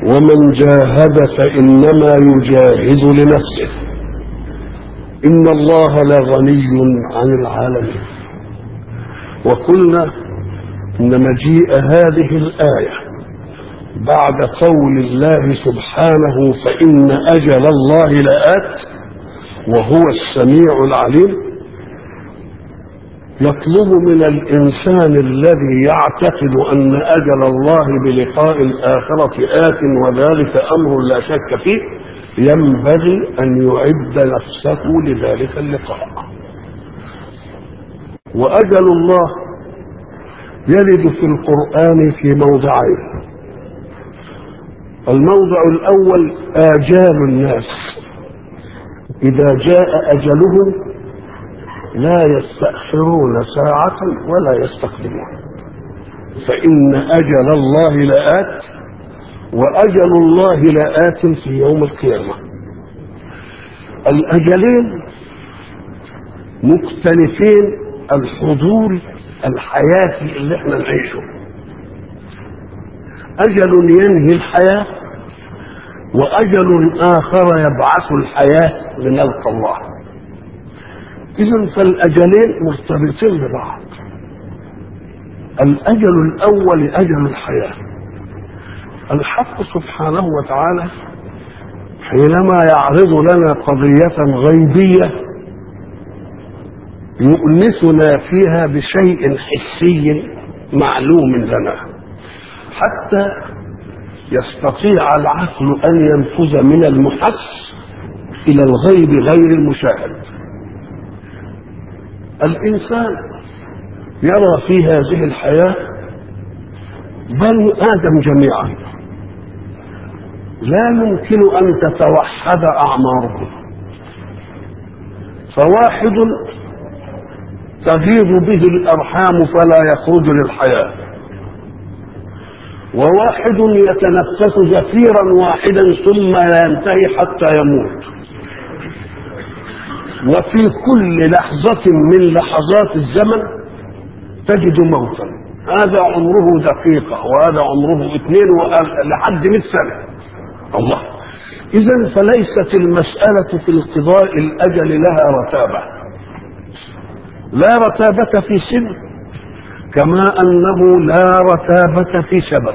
ومن جاهد فإنما يجاهد لنفسه إن الله لغني عن العالمين وقلنا إن مجيء هذه الآية بعد قول الله سبحانه فإن أجل الله لآت وهو السميع العليم يطلب من الإنسان الذي يعتقد أن أجل الله بلقاء الآخرة آت وذلك أمر لا شك فيه ينبغي أن يعد نفسه لذلك اللقاء وأجل الله يرد في القرآن في موضعين الموضع الأول آجال الناس إذا جاء أجلهم لا يستأخرون ساعة ولا يستقدمون فإن أجل الله لآت وأجل الله لآت في يوم القيامة الأجلين مختلفين الحضور الحياتي اللي احنا نعيشه أجل ينهي الحياة وأجل آخر يبعث الحياة لنلقى الله إذا فالأجلين مرتبطين ببعض الأجل الأول أجل الحياة الحق سبحانه وتعالى حينما يعرض لنا قضية غيبية يؤنسنا فيها بشيء حسي معلوم لنا حتى يستطيع العقل أن ينفذ من المحس إلى الغيب غير المشاهد الإنسان يرى في هذه الحياة بني آدم جميعا لا يمكن أن تتوحد أعمارهم فواحد تغيظ به الأرحام فلا يخرج للحياة وواحد يتنفس زفيرا واحدا ثم لا ينتهي حتى يموت وفي كل لحظة من لحظات الزمن تجد موتا هذا عمره دقيقة وهذا عمره اثنين لحد 100 سنة الله إذا فليست المسألة في القضاء الأجل لها رتابة لا رتابة في سن كما أنه لا رتابة في سبب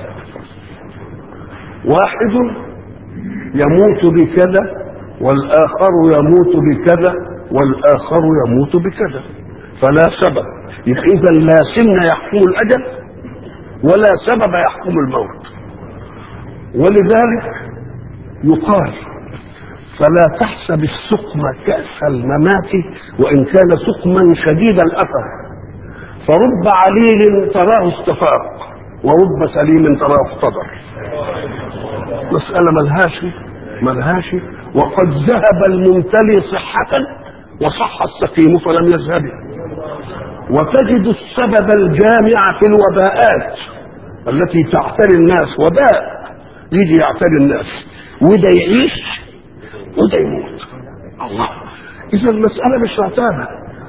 واحد يموت بكذا والآخر يموت بكذا والآخر يموت بكذا فلا سبب إذا لا سن يحكم الأجل ولا سبب يحكم الموت ولذلك يقال فلا تحسب السقم كأس الممات وإن كان سقما شديد الأثر فرب عليل تراه استفاق ورب سليم تراه اقتدر مسألة ملهاش ملهاش وقد ذهب الممتلي صحة وصح السقيم فلم يذهب وتجد السبب الجامع في الوباءات التي تعتري الناس وباء يجي يعتري الناس وده يعيش وده يموت الله اذا المساله مش رتابه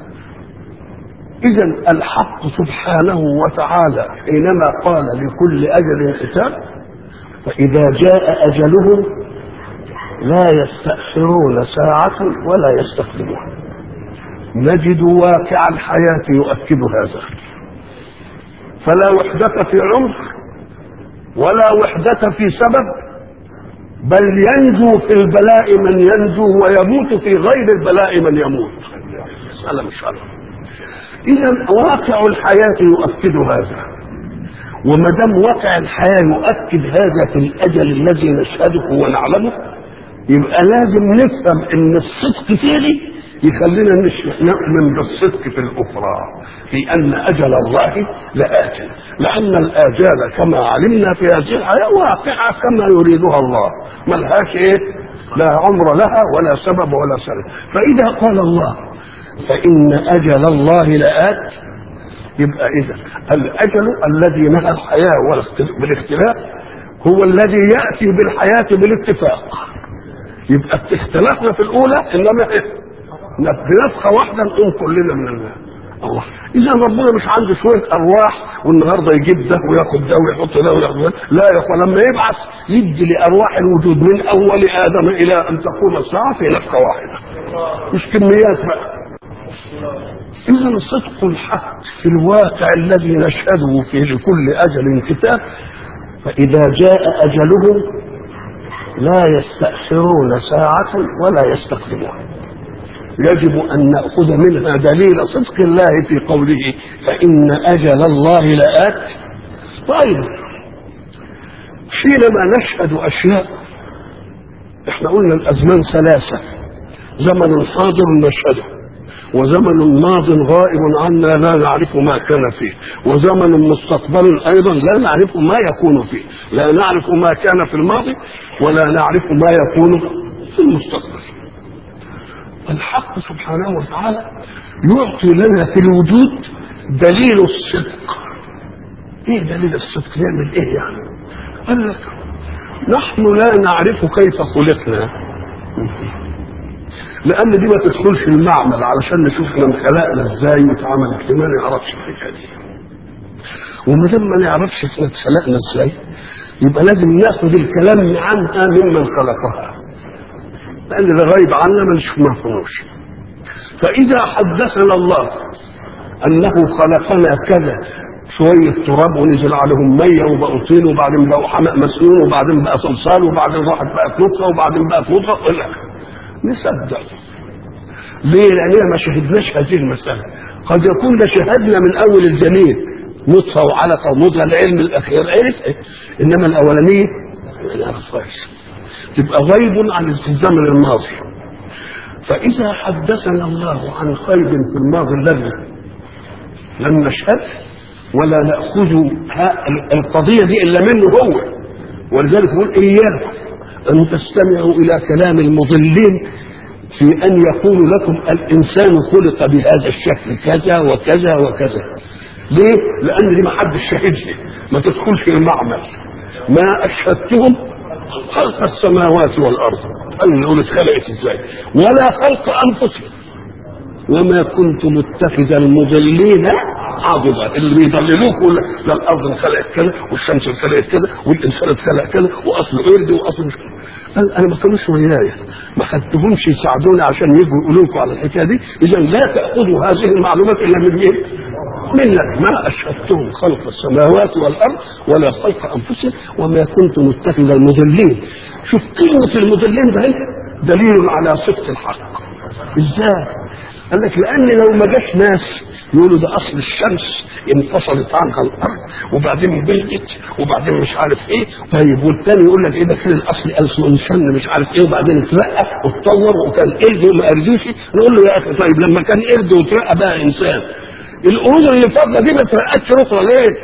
اذا الحق سبحانه وتعالى حينما قال لكل اجل كتاب فاذا جاء اجلهم لا يستأخرون ساعة ولا يستقدمون نجد واقع الحياة يؤكد هذا فلا وحدة في عمر ولا وحدة في سبب بل ينجو في البلاء من ينجو ويموت في غير البلاء من يموت مسألة مش الله إذا واقع الحياة يؤكد هذا وما دام واقع الحياة يؤكد هذا في الأجل الذي نشهده ونعلمه يبقى لازم نفهم ان الصدق فيه يخلينا نؤمن بالصدق في الاخرى في ان اجل الله لآت لان الاجال كما علمنا في هذه الحياه واقعه كما يريدها الله ملهاش ايه لا عمر لها ولا سبب ولا سبب فاذا قال الله فان اجل الله لآت يبقى اذا الاجل الذي نهى الحياه بالاختلاف هو الذي ياتي بالحياه بالاتفاق يبقى اختلفنا في الاولى انما ايه بنفخه واحده نقوم كلنا من الله الله اذا ربنا مش عنده شويه ارواح والنهارده يجيب ده وياخد ده ويحط ده وياخد ده لا يا اخوان لما يبعث يدي لارواح الوجود من اول ادم الى ان تقوم الساعه في نفخه واحده مش كميات بقى اذا صدق الحق في الواقع الذي نشهده في لكل اجل كتاب فاذا جاء اجلهم لا يستأخرون ساعة ولا يستقدمون يجب أن نأخذ منها دليل صدق الله في قوله فإن أجل الله لآت طيب حينما نشهد أشياء احنا قلنا الأزمان ثلاثة زمن حاضر نشهده وزمن ماض غائب عنا لا نعرف ما كان فيه وزمن مستقبل ايضا لا نعرف ما يكون فيه لا نعرف ما كان في الماضي ولا نعرف ما يكون في المستقبل الحق سبحانه وتعالى يعطي لنا في الوجود دليل الصدق ايه دليل الصدق يعمل ايه يعني قال لك نحن لا نعرف كيف خلقنا لان دي ما تدخلش المعمل علشان نشوف احنا خلقنا ازاي واتعمل اجتماع ما نعرفش الحكايه دي وما دام ما نعرفش احنا اتخلقنا ازاي يبقى لازم ناخد الكلام عنها ممن خلقها لان ده غايب عنا ما نفهموش فاذا حدثنا الله انه خلقنا كذا شوية تراب ونزل عليهم مية وبقوا طين وبعدين بقوا حمأ مسنون وبعدين بقى صلصال وبعدين راحت بقت نطفة وبعدين بقت مضغة ولا نصدق ليه؟ لأننا ما شهدناش هذه المسألة قد يكون ده شهدنا من أول الجنين نطفة وعلقة ومضغة العلم الأخير عرف إنما الأولانية ما نعرفهاش تبقى غيب عن الزمن الماضي فإذا حدثنا الله عن خير في الماضي الذي لم نشهد ولا نأخذ القضية دي إلا منه هو ولذلك يقول إياكم أن تستمعوا إلى كلام المضلين في أن يقولوا لكم الإنسان خلق بهذا الشكل كذا وكذا وكذا ليه؟ لأن دي ما حدش شاهدها ما تدخلش المعمل ما أشهدتهم خلق السماوات والأرض قال نقول اتخلقت ازاي ولا خلق أنفسهم وما كنت متخذ المضلين عاضدا اللي بيضللوك يقول لك لا الارض انخلقت كذا والشمس انخلقت كذا والانسان اتخلق كذا واصل قرد واصل مش قال انا ما كانوش ويايا ما خدتهمش يساعدوني عشان يجوا يقولوا لكم على الحكايه دي اذا لا تاخذوا هذه المعلومات الا من مين؟ منك ما اشهدتهم خلق السماوات والارض ولا خلق انفسهم وما كنت متخذ المضلين شوف كلمه المضلين ده دليل على صدق الحق ازاي؟ قال لك لان لو ما جاش ناس يقولوا ده اصل الشمس انفصلت عنها الارض وبعدين بردت وبعدين مش عارف ايه طيب والتاني يقول لك ايه ده كده الاصل اصل انسان مش عارف ايه وبعدين اترقى واتطور وكان قرد وما قردوش نقول له يا اخي طيب لما كان قرد واترقى بقى انسان القرود اللي فاضله دي ما اترقتش اخرى ليه؟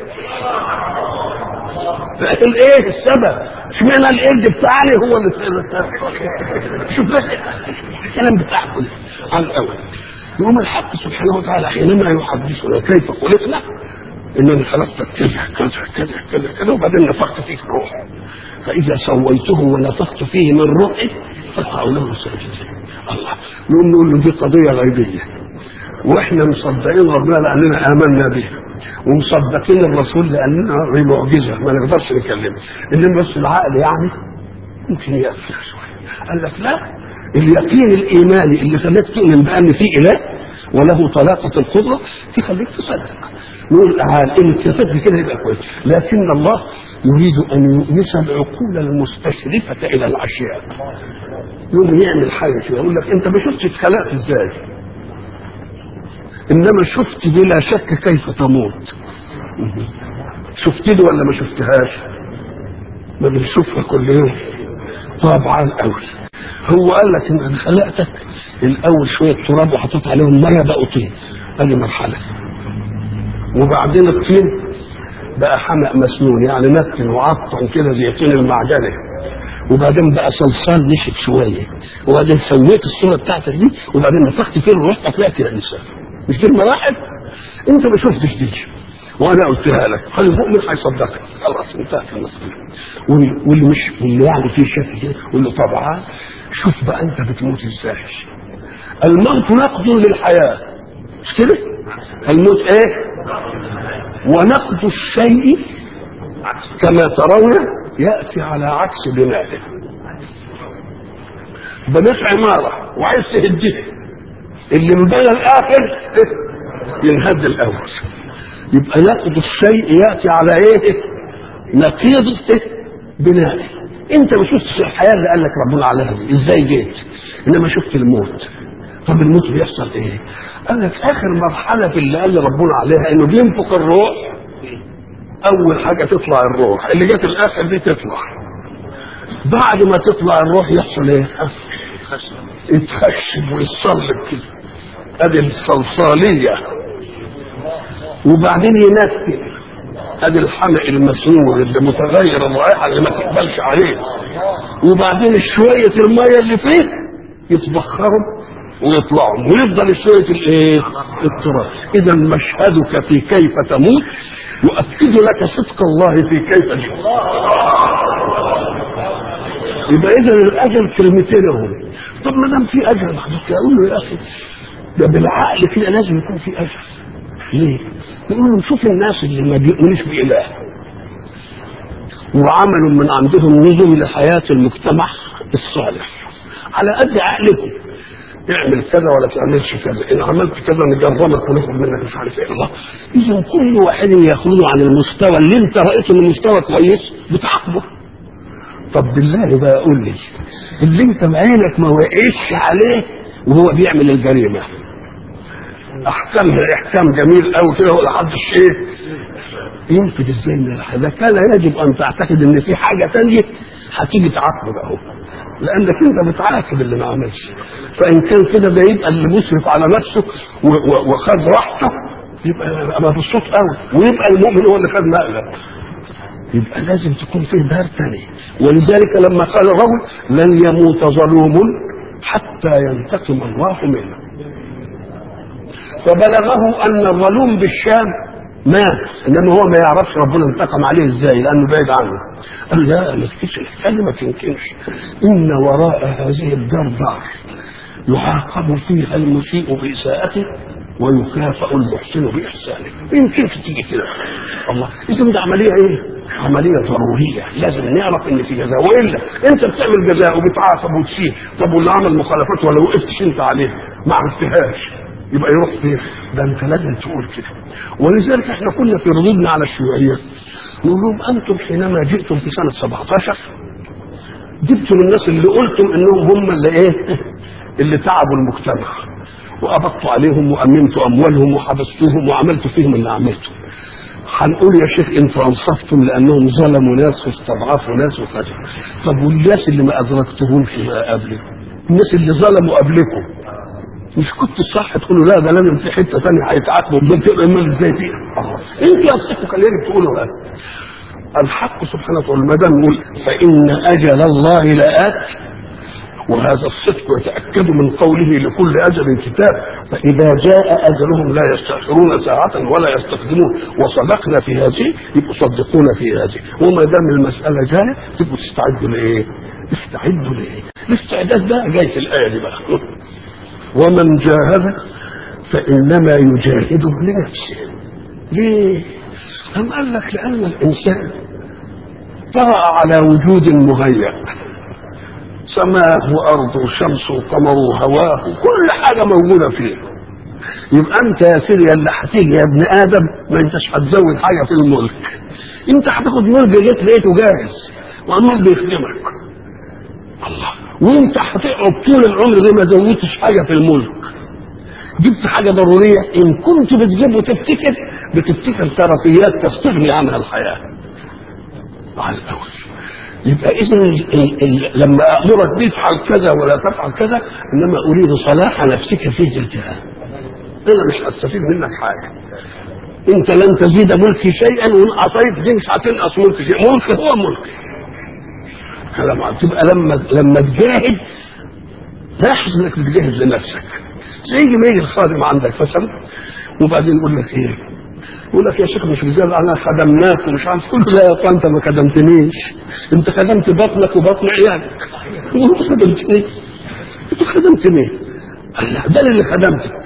ايه السبب؟ اشمعنى القرد بتاعنا هو اللي شوف بس الكلام بتاعكم على الاول يقوم الحق سبحانه وتعالى حينما يحدثنا كيف خلقنا انني خلقتك كذا كذا كذا كذا كذا وبعدين نفخت فيك روح فاذا سويته ونفخت فيه من روحي فقعوا له ساجدين الله نقوم نقول له دي قضيه غيبيه واحنا مصدقين ربنا لاننا امنا به ومصدقين الرسول لاننا معجزه ما نقدرش نكلمه انما بس العقل يعني ممكن يقفل شويه قال لك لا اليقين الايماني اللي خلاك تؤمن بان في اله وله طلاقه القدره تخليك تصدق نقول تعال ان كتبت كده يبقى كويس لكن الله يريد ان يؤنس العقول المستشرفه الى الاشياء يقوم يعمل حاجه كده يقول لك انت ما شفتش اتخلقت ازاي انما شفت بلا شك كيف تموت شفت دي ولا ما شفتهاش ما بنشوفها كل يوم طبعا قوي هو قال لك ان انا خلقتك الاول شويه تراب وحطيت عليهم ميه بقوا طين ادي مرحله وبعدين الطين بقى حمأ مسنون يعني نتن وعطن كده زي طين المعجنه وبعدين بقى صلصال نشف شويه وبعدين سويت الصوره بتاعتك دي وبعدين نفخت فيه الروح طلعت يا انسان مش دي المراحل انت ما شفتش دي وانا قلتها لك قال المؤمن هيصدقك خلاص انتهت المسألة واللي مش واللي يعني فيه شك كده يقول له طبعا شوف بقى انت بتموت ازاي الموت نقد للحياه مش كده؟ الموت ايه ونقد الشيء كما ترون ياتي على عكس بنائه بنيت عماره وعايز تهديها اللي انبنى الاخر ينهد الاول يبقى نقد الشيء ياتي على ايه نقيض بنائه انت ما شفتش الحياه اللي قال لك ربنا عليها دي ازاي جيت انما شفت الموت طب الموت بيحصل ايه قال لك اخر مرحله في اللي قال ربنا عليها انه بينفخ الروح اول حاجه تطلع الروح اللي جت الاخر دي تطلع بعد ما تطلع الروح يحصل ايه يتخشب ويتصلب كده ادي الصلصاليه وبعدين ينكد ادي الحمق المسنون اللي متغير الرائحه اللي ما تقبلش عليه وبعدين شويه الميه اللي فيه يتبخروا ويطلعوا ويفضل شويه الايه؟ التراب اذا مشهدك في كيف تموت يؤكد لك صدق الله في كيف جئت يبقى اذا الاجل كلمتين اهو طب ما دام في اجل محدود اقول له يا اخي ده بالعقل كده لازم يكون في اجل ليه؟ نقول له شوف الناس اللي ما بيؤمنوش باله وعملوا من عندهم نظم لحياه المجتمع الصالح على قد عقلكم اعمل كذا ولا تعملش كذا ان عملت كذا نجرمك وناخد منك مش عارف ايه الله اذا كل واحد ياخذه عن المستوى اللي انت رايته انه مستوى كويس بتعاقبه طب بالله بقى قول لي اللي انت بعينك ما وقعش عليه وهو بيعمل الجريمه احكامها احكام جميل قوي كده ولا حدش ايه ينفذ ازاي من الحياه ده كان يجب ان تعتقد ان في حاجه تانية هتيجي تعاقبه بقى هو لانك انت بتعاقب اللي ما عملش فان كان كده ده يبقى اللي مسرف على نفسه وخد راحته يبقى يبقى مبسوط قوي ويبقى المؤمن هو اللي خد مقلب يبقى لازم تكون فيه دار تاني ولذلك لما قال الرجل لن يموت ظلوم حتى ينتقم الله منه فبلغه ان الظلوم بالشام مات انما هو ما يعرفش ربنا انتقم عليه ازاي لانه بعيد عنه قال لا ما تكتش الحكايه ما تمكنش ان وراء هذه الدار دار يعاقب فيها المسيء باساءته ويكافئ المحسن باحسانه يمكن تيجي كده الله اذا ده عمليه ايه؟ عملية ضرورية لازم نعرف ان في جزاء والا انت بتعمل جزاء وبتعاقب وتسيب طب واللي عمل مخالفات ولا وقفتش انت عليه ما عرفتهاش يبقى يروح فين؟ ده انت لازم تقول كده ولذلك احنا كنا في ردودنا على الشيوعيه نقول لهم انتم حينما جئتم في سنه 17 جبتم الناس اللي قلتم انهم هم اللي ايه؟ اللي تعبوا المجتمع وقبضتوا عليهم وامنتوا اموالهم وحبستوهم وعملتوا فيهم اللي عملته هنقول يا شيخ انتوا انصفتم لانهم ظلموا ناس واستضعفوا ناس وكذا طب والناس اللي ما ادركتهمش بقى قبل الناس اللي ظلموا قبلكم مش كنت صح تقولوا لا ده لازم في حته ثانيه هيتعاقبوا ده تبقى امال ازاي فيها انتوا يا صدق كان يجب تقولوا هذا الحق سبحانه وتعالى ما دام يقول فان اجل الله لات وهذا الصدق يتاكد من قوله لكل اجل كتاب فاذا جاء اجلهم لا يستاخرون ساعه ولا يستقدمون وصدقنا في هذه يبقوا صدقون في هذه وما دام المساله جايه تبقوا تستعدوا لايه؟ استعدوا لايه؟ الاستعداد بقى جاي في الايه دي بقى ومن جاهد فإنما يجاهده لنفسه ليه؟ أم قال لك لأن الإنسان طرأ على وجود مهيأ سماه وأرضه وشمسه وقمره وهواه كل حاجة موجودة فيه يبقى أنت يا سيدي اللي هتيجي يا ابن آدم ما أنتش هتزود حاجة في الملك أنت هتاخد ملك جيت لقيته جاهز وعمال بيخدمك الله وانت هتقعد طول العمر ده ما زودتش حاجه في الملك جبت حاجه ضروريه ان كنت بتجيب وتفتكر بتفتكر ترفيات تستغني عنها الحياه على الاول يبقى اذا لما امرك بيفعل كذا ولا تفعل كذا انما اريد صلاح نفسك في ذاتها انا مش هستفيد منك حاجه انت لن تزيد ملكي شيئا وان اعطيت دي مش هتنقص ملكي شيء ملكي هو ملكي كلام تبقى لما لما تجاهد لاحظ انك بتجاهد لنفسك زي ما يجي الخادم عندك مثلا وبعدين يقول لك ايه؟ يقول لك يا شيخ مش رجال انا خدمناك ومش عارف تقول له لا يا انت ما خدمتنيش انت خدمت بطنك وبطن عيالك وانت خدمتني انت خدمتني الله ده اللي خدمتك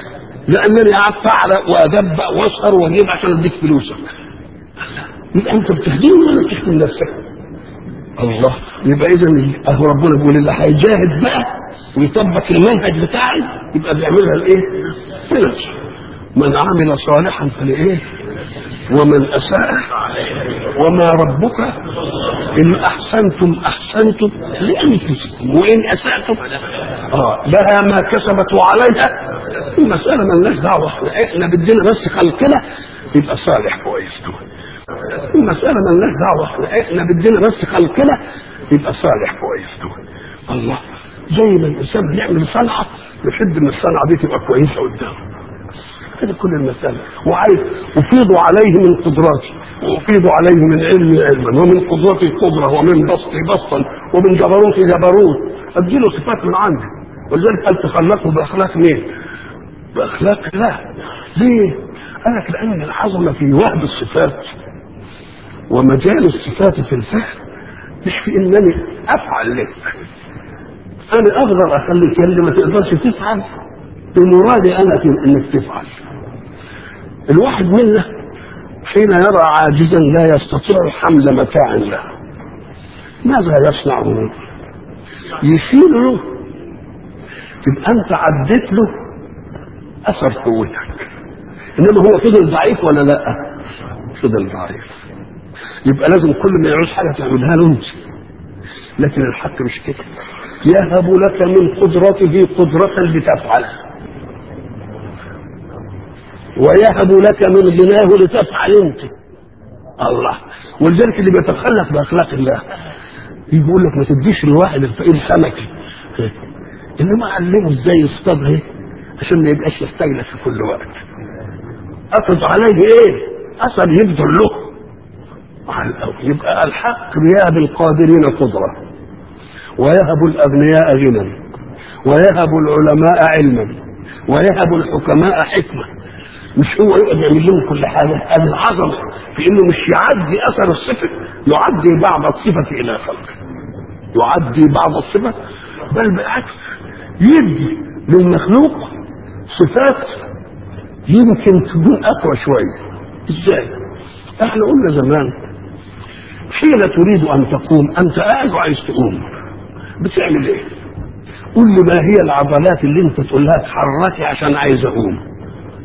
لانني قعدت اعرق وادبق واسهر واجيب عشان اديك فلوسك يبقى انت بتهديني ولا بتخدم نفسك؟ الله يبقى اذا اهو ربنا بيقول اللي هيجاهد بقى ويطبق المنهج بتاعي يبقى بيعملها لايه؟ لنفسه من عمل صالحا فلايه؟ ومن اساء وما ربك ان احسنتم احسنتم لانفسكم وان اساتم اه لها ما كسبت وعليها المساله مالناش دعوه احنا بدينا بس خلقنا يبقى صالح كويس المساله مالناش دعوه احنا بدينا بس خلقنا يبقى صالح كويس الله زي ما الانسان بيعمل صنعه يحب ان الصنعه دي تبقى كويسه قدامه هذه كل المسألة وعايز أفيض عليه من قدراتي وأفيض عليه من علمي علما ومن قدرتي قدرة ومن بسطي بسطا ومن جبروتي جبروت أديله صفات من عندي ولذلك قال تخلقوا بأخلاق مين؟ بأخلاق الله ليه؟ قال لك لأن العظمة في وهب الصفات ومجال الصفات في الفهم مش في إنني أفعل لك أنا أقدر أخليك اللي ما تقدرش تفعل بمرادي أنا في إنك تفعل الواحد منا حين يرى عاجزا لا يستطيع حمل متاع له ماذا يصنع هو يشيل له تبقى انت عديت له اثر قوتك انما هو فضل ضعيف ولا لا فضل ضعيف يبقى لازم كل ما يعوز حاجه تعملها له انت لكن الحق مش كده يهب لك من قدرته قدرة لتفعلها ويهب لك من غناه لتفعل انت الله ولذلك اللي بيتخلق باخلاق الله يقول لك ما تديش لواحد الفقير سمكه انما علمه ازاي يصطاد ايه عشان ما يبقاش يحتاج لك في كل وقت افرض عليه ايه اثر يبذل له يبقى الحق يهب القادرين قدره ويهب الاغنياء غنى ويهب العلماء علما ويهب الحكماء حكمه مش هو يقعد يعمل لهم كل حاجه هذه العظمه في انه مش يعدي اثر الصفه يعدي بعض الصفه الى خلقه يعدي بعض الصفه بل بالعكس يدي للمخلوق صفات يمكن تكون اقوى شويه ازاي؟ احنا قلنا زمان حين تريد ان تقوم انت قاعد وعايز تقوم بتعمل ايه؟ قول لي ما هي العضلات اللي انت تقول لها اتحركي عشان عايز اقوم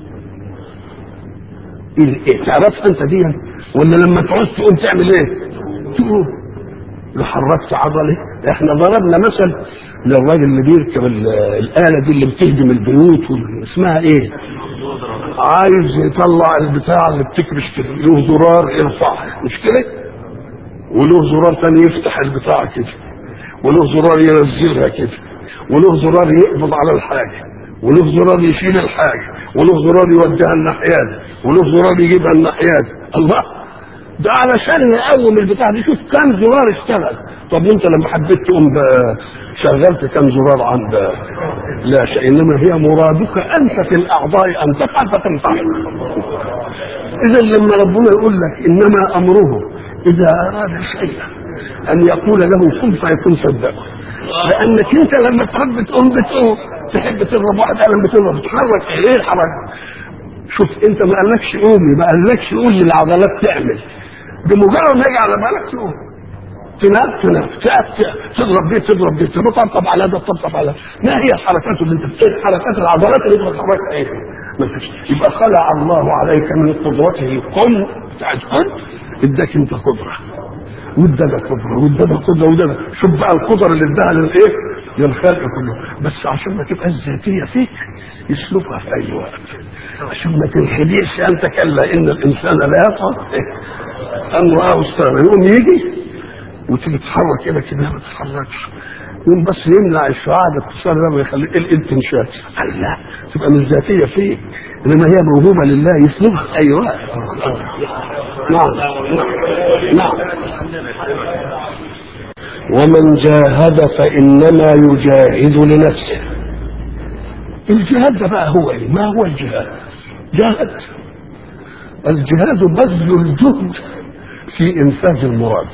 إيه تعرفها انت دي ولا لما تعوز تقوم تعمل ايه تقوم لو حركت عضله احنا ضربنا مثل للراجل اللي بيركب الاله دي اللي بتهدم البيوت اسمها ايه عايز يطلع البتاع اللي بتكبش كده له زرار يرفعها مش كده وله زرار تاني يفتح البتاع كده وله زرار ينزلها كده وله زرار يقبض على الحاجه وله زرار يشيل الحاجه وله زرار يوديها الناحيه دي وله زرار يجيبها الناحيه دي الله ده علشان نقوم البتاع دي شوف كم زرار اشتغل طب انت لما حبيت تقوم شغلت كم زرار عند لا شيء انما هي مرادك انت في الاعضاء ان تفعل فتنفعل اذا لما ربنا يقول لك انما امره اذا اراد شيئا ان يقول له كن فيكون صدقه لانك انت لما تحب تقوم بتقوم تحب تضرب واحد قلم بتضرب تتحرك ايه الحركه شوف انت ما قالكش قومي ما قالكش قول للعضلات تعمل بمجرد ما يجي على بالك تقوم تنام تنام تضرب دي تضرب دي تطبطب على ده تطبطب على ما هي الحركات اللي انت بتعمل حركات العضلات اللي انت بتحركها ايه ما فيش يبقى خلع الله عليك من قدرته كن بتاعت كن اداك انت قدره وادانا قدره وادانا قدره وادانا شوف بقى القدر اللي اداها للايه؟ للخلق كله بس عشان ما تبقى الذاتيه فيك يسلبها في اي وقت عشان ما تنخدعش انت كلا ان الانسان لا يطغى ان راه استغنى يقوم يجي وتيجي تتحرك كده كده ما تتحركش يقوم بس يمنع الشعاع الاتصال ده ما يخليه الانتنشات لا تبقى مش ذاتيه فيك انما هي موهوبه لله يسلبها في اي وقت نعم نعم ومن جاهد فانما يجاهد لنفسه الجهاد ده بقى هو ايه ما هو الجهاد جاهد الجهاد بذل الجهد في انفاذ المراد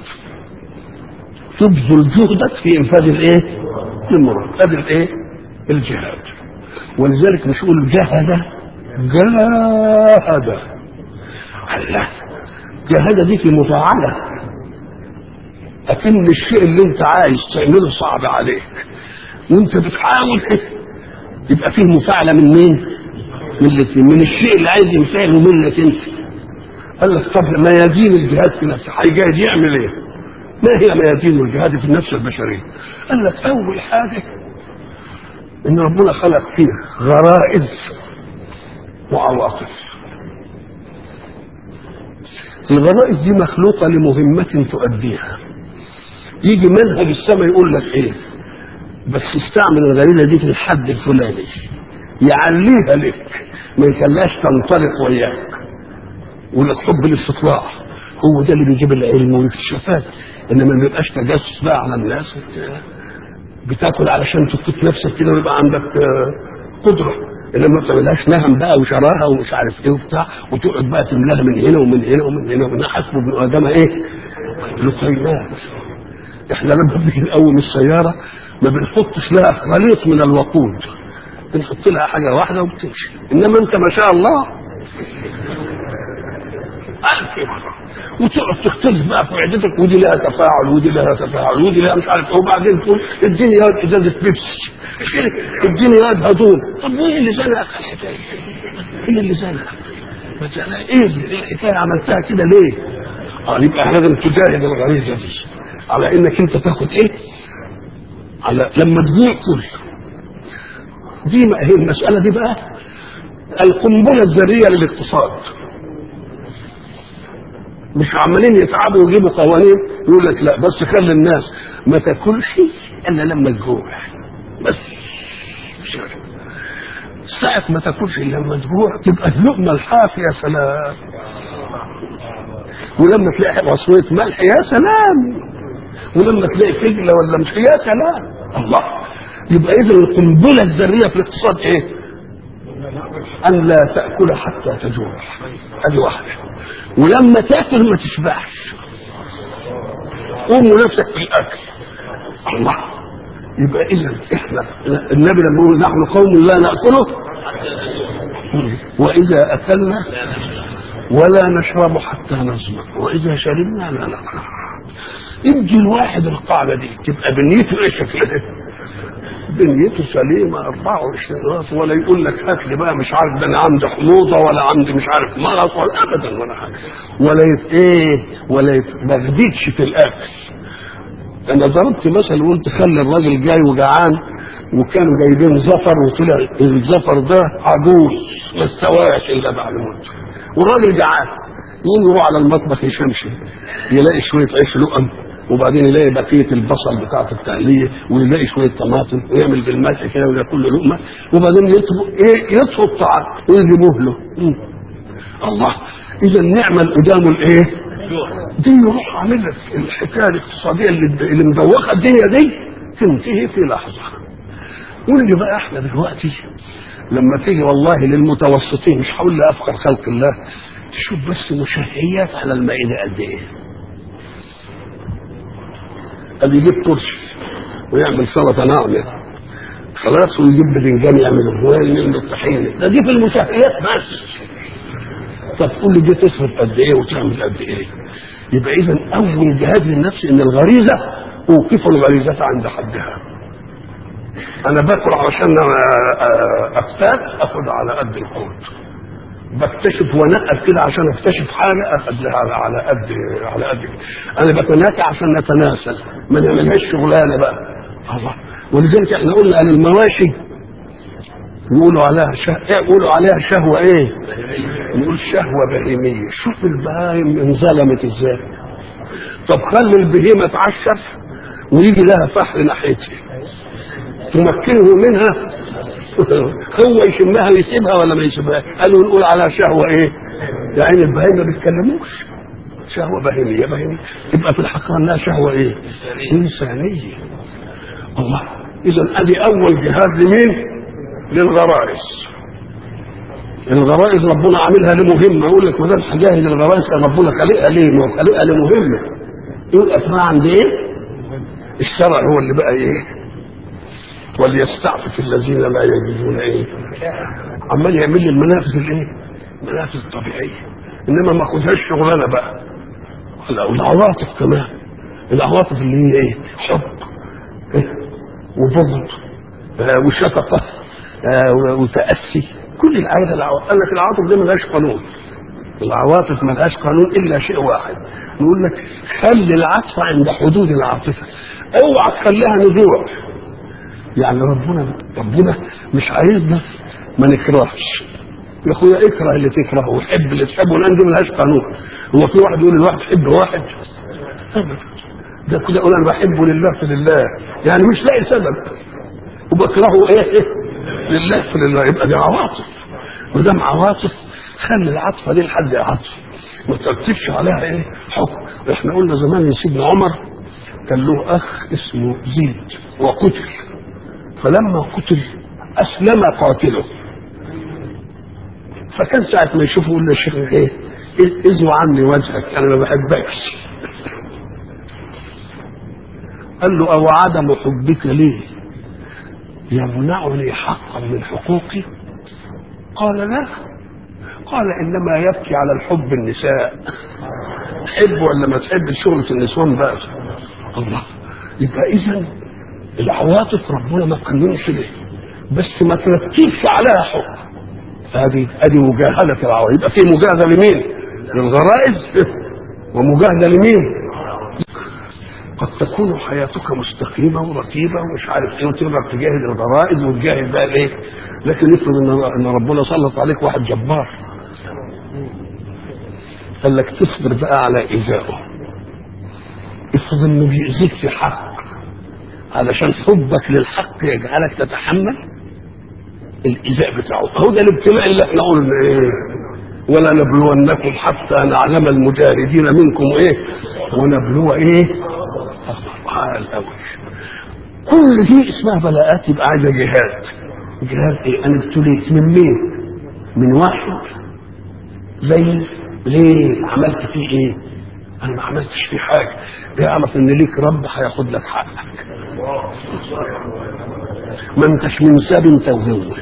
تبذل جهدك في انفاذ الايه المراد هذا الايه الجهاد ولذلك مش يقول جهد جاهد الله جاهد دي في مفاعلة أكن الشيء اللي أنت عايز تعمله صعب عليك وأنت بتحاول يبقى فيه مفاعلة من مين؟ من الاثنين من الشيء اللي عايز ينفعله منك أنت قال لك طب ميادين الجهاد في نفسه هيجاهد يعمل إيه؟ ما هي ميادين الجهاد في النفس البشرية؟ قال لك أول حاجة إن ربنا خلق فيه غرائز وعواطف الغرائز دي مخلوقة لمهمة تؤديها يجي منهج السماء يقول لك ايه بس استعمل الغريزة دي في الحد الفلاني يعليها لك ما يخليهاش تنطلق وياك يقول لك حب الاستطلاع هو ده اللي بيجيب العلم والاكتشافات انما ما بيبقاش تجسس بقى على الناس بتاكل علشان تكتب نفسك كده ويبقى عندك قدره انما ما بتعملهاش نهم بقى وشراها ومش عارف ايه وبتاع وتقعد بقى تملاها من هنا ومن هنا ومن هنا ومن هنا حسب ابن ادم ايه؟ لقيمات احنا لما بنيجي نقوم السياره ما بنحطش لها خليط من الوقود بنحط لها حاجه واحده وبتمشي انما انت ما شاء الله ألف مرة وتقعد تختلف بقى في معدتك ودي لها تفاعل ودي لها تفاعل ودي لها مش عارف ايه وبعدين تقول اديني يا ازازه بيبسي اديني يا هدوم طب وايه اللي زنقك الحكايه؟ ايه اللي زنقك؟ ايه الحكايه عملتها كده ليه؟ اه يبقى لازم تجاهد الغريزه دي على انك انت تاخد ايه؟ على لما تجوع كل دي ما هي المساله دي بقى القنبله الذريه للاقتصاد مش عمالين يتعبوا ويجيبوا قوانين يقول لك لا بس خلي الناس ما تاكلش الا لما تجوع بس مش عارف. ساعة ما تاكلش الا لما تجوع تبقى اللقمة الحافية يا سلام ولما تلاقي عصوية ملح يا سلام ولما تلاقي فجلة ولا مش يا سلام الله يبقى اذا القنبلة الذرية في الاقتصاد ايه؟ أن لا تأكل حتى تجوع هذه واحدة ولما تاكل ما تشبعش قوموا نفسك في الاكل الله يبقى اذا احنا النبي لما يقول نحن قوم لا ناكله واذا اكلنا ولا نشرب حتى نظمأ واذا شربنا لا نقرا ادي الواحد القاعده دي تبقى بنيته ايه شكلها بنيته سليمه 24 راس ولا يقول لك هات لي بقى مش عارف ده انا عندي حموضه ولا عندي مش عارف مرض ولا ابدا ولا حاجه ولا يت ايه ولا يت ما يغديكش في الاكل انا ضربت مثل وقلت خلي الراجل جاي وجعان وكانوا جايبين زفر وطلع الزفر ده عجوز ما استواش الا بعد موته والراجل جعان يقوم يروح على المطبخ يشمشم يلاقي شويه عيش لقم وبعدين يلاقي بقيه البصل بتاعه التقليه ويلاقي شويه طماطم ويعمل بالملح كده وياكل له لقمه وبعدين يطلب ايه يطلب طعام ويجيبوه له مم. الله اذا نعمل قدامه الايه؟ دي يروح عامل لك الحكايه الاقتصاديه اللي اللي مدوخه الدنيا دي تنتهي في لحظه قول لي بقى احنا دلوقتي لما تيجي والله للمتوسطين مش هقول لافقر خلق الله تشوف بس مشهيات على المائده قد ايه اللي يجيب ترش ويعمل سلطه ناعمه خلاص ويجيب باذنجان يعمل ويعمل الطحينه ده دي في المشهيات بس طب قول لي دي تصرف قد ايه وتعمل قد ايه يبقى اذا اول جهاد للنفس ان الغريزه اوقف الغريزه عند حدها انا باكل علشان افتات اخد على قد القوت بكتشف وانقب كده عشان اكتشف حاجه اخد لها على على قد على قد انا بتناسى عشان نتناسل ما نعملهاش شغلانه بقى الله ولذلك احنا قلنا عن المواشي يقولوا عليها شه... يقولوا عليها شهوه ايه؟ نقول شهوه بهيميه شوف البهايم انظلمت ازاي طب خلي البهيمه تعشر ويجي لها فحر ناحيتها تمكنه منها هو يشمها ويسيبها ولا ما يسيبها قالوا نقول على شهوة ايه يعني البهائم ما بيتكلموش شهوة بهيمية بهيمية تبقى في الحقيقة انها شهوة ايه انسانية الله اذا ادي اول جهاد لمين للغرائز الغرائز ربنا عاملها لمهمة يقول لك ما دام هجاهد الغرائز كان ربنا خلقها ليه؟ ما هو خلقها لمهمة يقول اسمها عند ايه؟ الشرع هو اللي بقى ايه؟ وليستعفف الذين لا يجدون ايه عمال يعمل لي المنافذ الايه؟ المنافذ الطبيعيه انما ما اخدهاش شغلانه بقى لا والعواطف كمان العواطف اللي هي ايه؟ حب إيه؟ وبغض آه وشفقه آه وتاسي كل الحاجات العواطف قال لك العواطف دي ملهاش قانون العواطف ملهاش قانون الا شيء واحد نقول لك خلي العطف عند حدود العاطفه اوعى تخليها نزوع يعني ربنا ربنا مش عايزنا ما نكرهش يا اخويا اكره اللي تكرهه وحب اللي تحبه لان دي ملهاش قانون هو في واحد يقول الواحد حب واحد ده كده يقول انا بحبه لله في لله يعني مش لاقي سبب وبكرهه ايه ايه لله في لله يبقى دي عواطف ما دام عواطف خلي العاطفه دي لحد عاطف ما ترتبش عليها ايه حكم احنا قلنا زمان سيدنا عمر كان له اخ اسمه زيد وقتل فلما قتل اسلم قاتله فكان ساعة ما يشوفه يقول للشيخ ايه ازو عني وجهك انا ما بحبكش قال له او عدم حبك لي يمنعني حقا من حقوقي قال لا قال انما يبكي على الحب النساء تحب ولا ما تحب شغلة النسوان بقى الله يبقى اذا العواطف ربنا ما قننش ليه بس ما ترتبش عليها حكم ادي ادي مجاهده العواطف يبقى في مجاهده لمين؟ للغرائز ومجاهده لمين؟ قد تكون حياتك مستقيمه ورتيبه ومش عارف ايه وتقدر تجاهد الغرائز وتجاهد بقى الايه؟ لكن افرض ان ان ربنا سلط عليك واحد جبار قال لك تصبر بقى على ايذائه افرض انه بيأذيك في حق علشان حبك للحق يجعلك تتحمل الايذاء بتاعه هو ده الابتلاء اللي احنا قلنا ايه ولا نبلونكم حتى نعلم المجاهدين منكم ايه ونبلو ايه الاول كل دي اسمها بلاءات يبقى عايزه جهاد جهاد ايه انا ابتليت من مين من واحد زي ليه عملت فيه ايه انا ما عملتش فيه حاجه بيعرف ان ليك رب هياخد لك حقك ما انتش من ساب انت وهو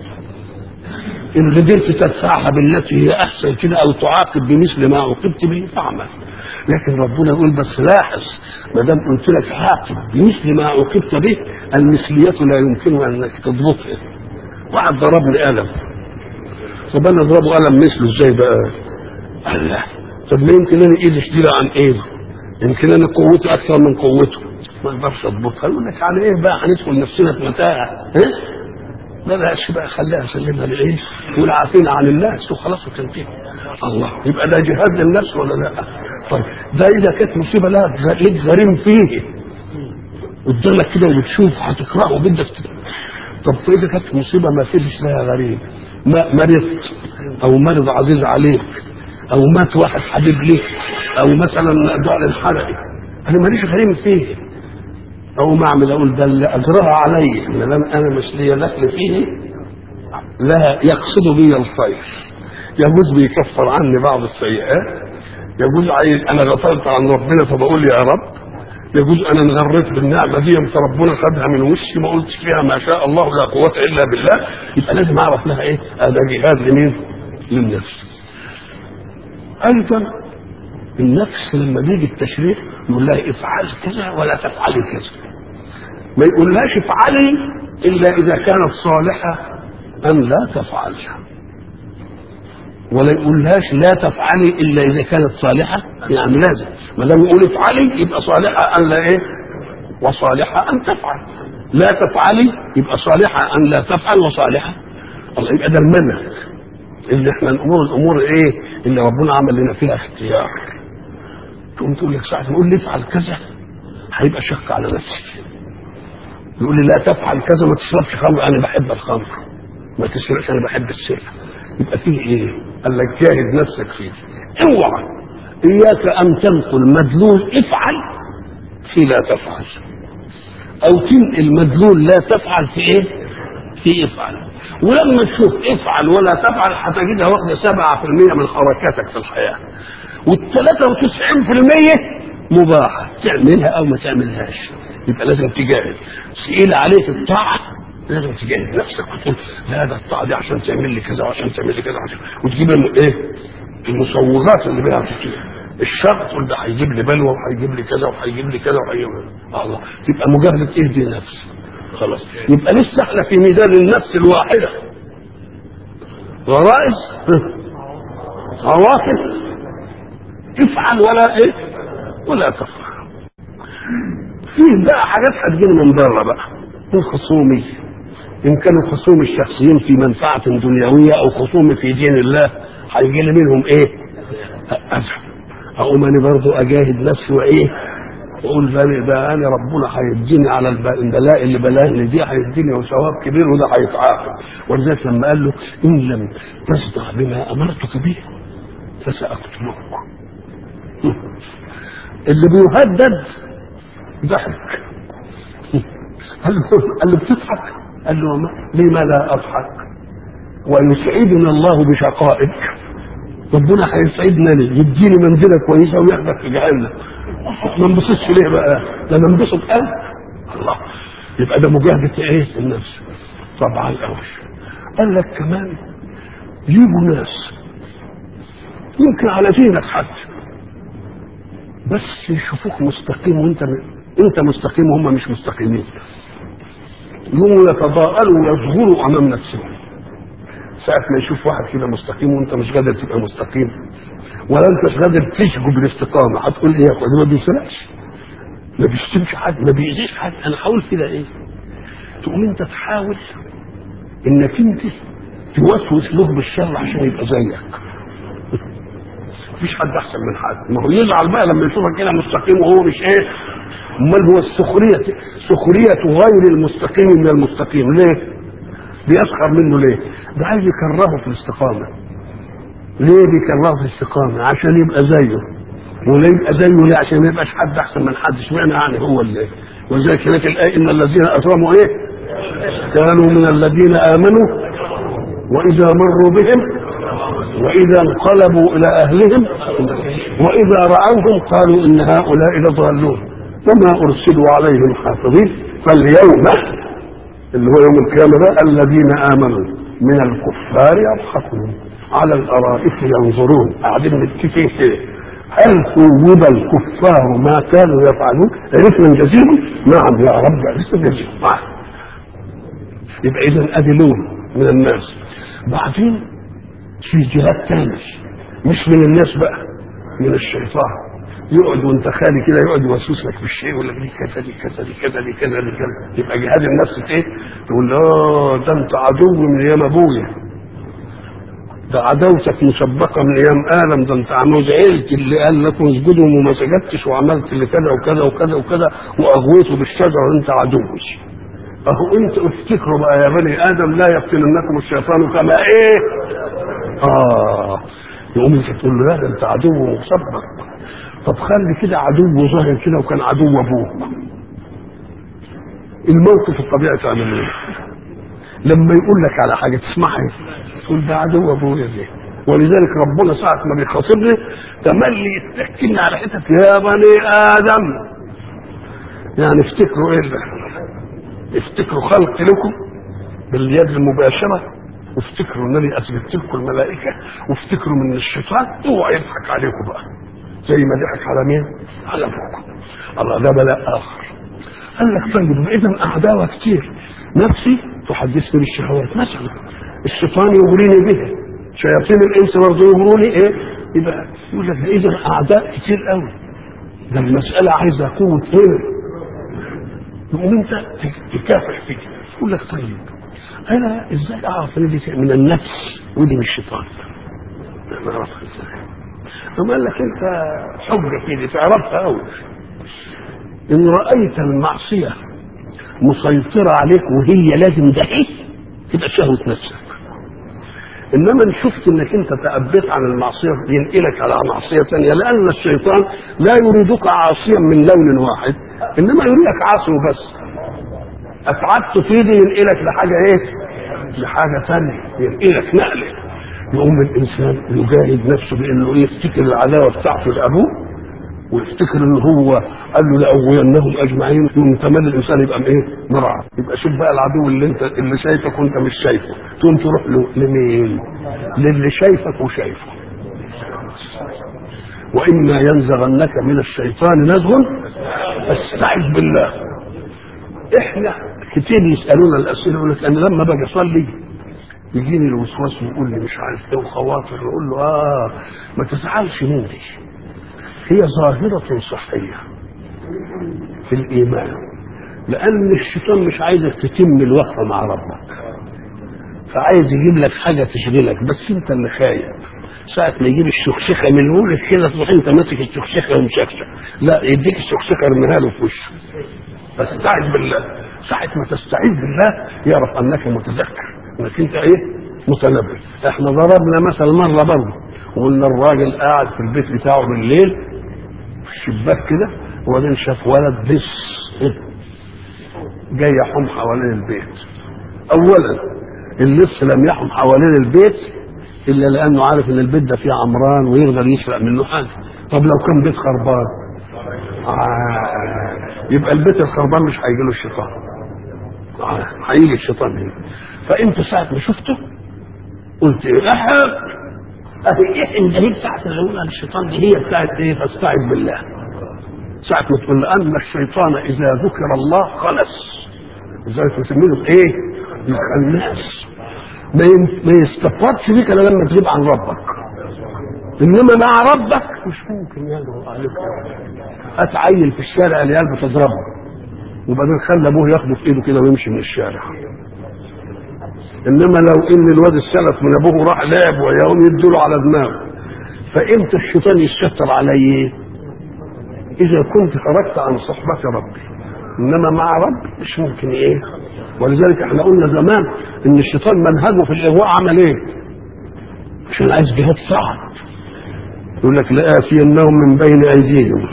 ان قدرت تدفعها بالتي هي احسن كده او تعاقب بمثل ما عوقبت به فاعمل لكن ربنا يقول بس لاحظ ما دام قلت لك عاقب بمثل ما عوقبت به المثلية لا يمكن انك تضبطها واحد ضربني قلم طب انا اضربه قلم مثله ازاي بقى؟ قال لا طب ما يمكن انا ايدي شديده عن ايده يمكن انا قوتي اكثر من قوته ما اقدرش اضبطها يقول لك على ايه بقى هندخل نفسنا في متاهه ها؟ بلاش بقى خليها سلمها للعيش والعافين عن الناس وخلاص وتنتهي الله يبقى ده جهاد للنفس ولا لا؟ طيب ده اذا كانت مصيبه لا ليك زريم فيه قدامك كده وبتشوف هتكرهه بدك طب اذا كانت مصيبه ما فيش لها غريب ما مرضت او مرض عزيز عليك او مات واحد حبيب ليك او مثلا دعاء انحرق انا ماليش غريم فيه او ما اعمل اقول ده اللي اجرها علي ما دام انا مش ليا دخل فيه لا يقصد بي الخير يجوز بيكفر عني بعض السيئات يجوز عايز انا غفلت عن ربنا فبقول يا رب يجوز انا انغريت بالنعمه دي فربنا خدها من وشي ما قلتش فيها ما شاء الله لا قوه الا بالله يبقى لازم اعرف لها ايه هذا جهاد لمين؟ للنفس ايضا النفس لما بيجي التشريع يقول لها افعل كذا ولا تفعلي كذا ما يقولهاش افعلي الا اذا كانت صالحه ان لا تفعلها ولا يقولهاش لا تفعلي الا اذا كانت صالحه يعني لازم ما دام يقول افعلي يبقى صالحه ان لا ايه وصالحه ان تفعل لا تفعلي يبقى صالحه ان لا تفعل وصالحه الله يبقى ده المنهج اللي احنا الامور الامور ايه اللي ربنا عمل لنا فيها اختيار تقوم تقول لك ساعه نقول لي افعل كذا هيبقى شق على نفسك يقول لي لا تفعل كذا ما تشربش خمر انا بحب الخمر ما تسرقش انا بحب السرقه يبقى فيه ايه؟ قال لك جاهد نفسك فيه اوعى اياك ان تنقل مدلول افعل في لا تفعل او تنقل مدلول لا تفعل في ايه؟ في افعل ولما تشوف افعل ولا تفعل هتجدها واخده 7% من حركاتك في الحياه وال 93% مباحه تعملها او ما تعملهاش يبقى لازم تجاهد ثقيل عليك الطاعه لازم تجاهد نفسك وتقول لا ده الطاعه دي عشان تعمل لي كذا وعشان تعمل لي كذا وعشان وتجيب الم- ايه المصوغات اللي بيها كتير الشر تقول ده هيجيب لي بلوى وهيجيب لي كذا وهيجيب لي كذا وهيجيب لي الله تبقى مجاهده ايه دي نفس خلاص يبقى لسه احنا في ميدان النفس الواحده غرائز عواطف افعل ولا ايه ولا تفعل فيه بقى حاجات هتجينا من بره بقى الخصومي ان كانوا خصوم الشخصيين في منفعه دنيويه او خصوم في دين الله هيجي لي منهم ايه؟ افهم اقوم انا برضه اجاهد نفسي وايه؟ واقول ده ده انا ربنا هيديني على الب- البلاء اللي بلاهني دي هيديني ثواب كبير وده هيتعاقب ولذلك لما قال له ان لم تصدع بما امرتك به فساقتلك اللي بيهدد ضحك قال له قال له بتضحك؟ قال له ما لما لا اضحك؟ ويسعدنا الله بشقائك ربنا هيسعدنا ليه؟ يديني منزله كويسه وياخدك في جهنم ما انبسطش ليه بقى؟ ده انا انبسط انا الله يبقى ده مجاهده ايه؟ النفس طبعا قوي قال لك كمان يجوا ناس يمكن على دينك حتى بس يشوفوك مستقيم وانت انت مستقيم وهم مش مستقيمين يقوموا يتضاءلوا ويصغروا امام نفسهم ساعة ما يشوف واحد كده مستقيم وانت مش قادر تبقى مستقيم ولا انت مش قادر تشجب الاستقامة هتقول ايه يا اخويا ده ما بيسرقش ما بيشتمش حد ما بيأذيش حد انا هقول كده ايه تقوم انت تحاول انك انت توسوس له بالشر عشان يبقى زيك مفيش حد احسن من حد ما هو يزعل بقى لما يشوفك كده مستقيم وهو مش ايه امال هو السخريه سخريه غير المستقيم من المستقيم ليه بيسخر منه ليه ده عايز يكرهه في الاستقامه ليه بيكرهه في الاستقامه عشان يبقى زيه ولا يبقى زيه ليه عشان ما يبقاش حد احسن من حد اشمعنى يعني هو اللي ولذلك هناك الايه ان الذين اجرموا ايه كانوا من الذين امنوا واذا مروا بهم وإذا انقلبوا إلى أهلهم وإذا رأوهم قالوا إن هؤلاء لضالون وما أرسلوا عليهم حافظين فاليوم اللي هو يوم القيامة ده الذين آمنوا من الكفار يضحكون على الأرائك ينظرون قاعدين متكفين كده هل ثوب الكفار ما كانوا يفعلون عرفنا نجازيهم نعم يا رب عرفنا نجازيهم نعم. يبقى إذا أدي لون من الناس بعدين في جهات تانية مش من الناس بقى من الشيطان يقعد وانت خالي كده يقعد يوسوس لك بالشيء يقول لك دي كذا دي كذا دي كذا دي كذا دي كذا يبقى جهاد النفس ايه؟ تقول اه ده انت عدو من ايام ابويا ده عداوتك مسبقه من ايام ادم ده انت عمود عيلتي اللي قال لكم اسجدوا وما سجدتش وعملت اللي كذا وكذا وكذا وكذا واغويته بالشجره وانت عدوي اهو انت افتكروا بقى يا بني ادم لا يفتننكم الشيطان كما ايه اه يقوم انت تقول له لا ده انت عدو مسبق طب خلي كده عدو ظاهر كده وكان عدو ابوك الموقف الطبيعي تعمل ايه لما يقول لك على حاجه تسمعها تقول ده عدو ابويا ليه ولذلك ربنا ساعة ما بيخاطبني تملي يتكلني على حتت يا بني ادم يعني افتكروا ايه ده افتكروا خلق لكم باليد المباشره وافتكروا انني اثبت لكم الملائكه وافتكروا من الشيطان اوعى يضحك عليكم بقى زي ما ضحك على مين؟ على ابوكم الله ده بلاء اخر قال لك طيب اذا اعداوه كتير نفسي تحدثني بالشهوات مثلا الشيطان يغريني بها شياطين الانس برضه يغروني ايه؟ يبقى يقول لك اذا اعداء كتير قوي ده المساله عايزه قوه هنا يقوم انت تكافح فيه يقول لك طيب انا ازاي اعرف ان دي من النفس ودي من الشيطان انا اعرفها ازاي ثم قال لك انت حجه كده تعرفها قوي ان رايت المعصيه مسيطره عليك وهي لازم ده ايه تبقى شهوه نفسك انما ان شفت انك انت تأبيت عن المعصيه ينقلك على معصيه ثانيه لان الشيطان لا يريدك عاصيا من لون واحد انما يريدك عاصي وبس اتعبت في دي ينقلك لحاجه ايه؟ لحاجه ثانيه ينقلك نقله يقوم الانسان يجاهد نفسه بانه يفتكر العداوه بتاعته لابوه ويفتكر ان هو قال له لاغوينهم اجمعين يقوم تملي الانسان يبقى ايه؟ مرعى يبقى شوف بقى العدو اللي انت اللي شايفك وانت مش شايفه تقوم تروح له لمين؟ للي شايفك وشايفه واما ينزغنك من الشيطان نزغ فاستعذ بالله احنا كتير يسالونا الاسئله يقول لك انا لما باجي اصلي يجيني الوسواس ويقول لي مش عارف ايه وخواطر يقول له اه ما تزعلش من دي هي ظاهرة صحية في الإيمان لأن الشيطان مش عايزك تتم الوقفة مع ربك فعايز يجيب لك حاجة تشغلك بس أنت اللي خايف ساعة ما يجيب الشخشخة من ولد كده تروح أنت ماسك الشخشخة ومشخشخ لا يديك الشخشخة ارميها له في وشه فاستعذ بالله ساعة ما تستعيذ بالله يعرف أنك متذكر أنك أنت إيه متنبه احنا ضربنا مثل مرة برضه وقلنا الراجل قاعد في البيت بتاعه بالليل في الشباك كده وبعدين شاف ولد بس جاي يحوم حوالين البيت اولا اللص لم يحوم حوالين البيت الا لانه عارف ان البيت ده فيه عمران ويقدر يسرق منه حاجه طب لو كان بيت خربان آه يبقى البيت الخربان مش هيجي له الشيطان آه هيجي الشيطان هنا فانت ساعه ما شفته قلت ايه اهي ايه ان دي بتاعت اللي قلنا الشيطان دي هي بتاعت ايه فاستعذ بالله ساعة ما تقول ان الشيطان اذا ذكر الله خلص ازاي تسميه ايه؟ الخناس ما ما يستفادش بيك الا لما تغيب عن ربك انما مع ربك مش ممكن يجرؤ عليك اتعيل في الشارع العيال بتضربه وبعدين خلى ابوه ياخده في ايده كده ويمشي من الشارع انما لو ان الواد السلف من ابوه راح لعب ويقوم يديله على دماغه فامتى الشيطان يستر عليه اذا كنت خرجت عن صحبه ربي انما مع رب مش ممكن ايه ولذلك احنا قلنا زمان ان الشيطان منهجه في الاغواء عمل ايه عشان عايز جهاد صعب يقول لك لآتينهم من بين ايديهم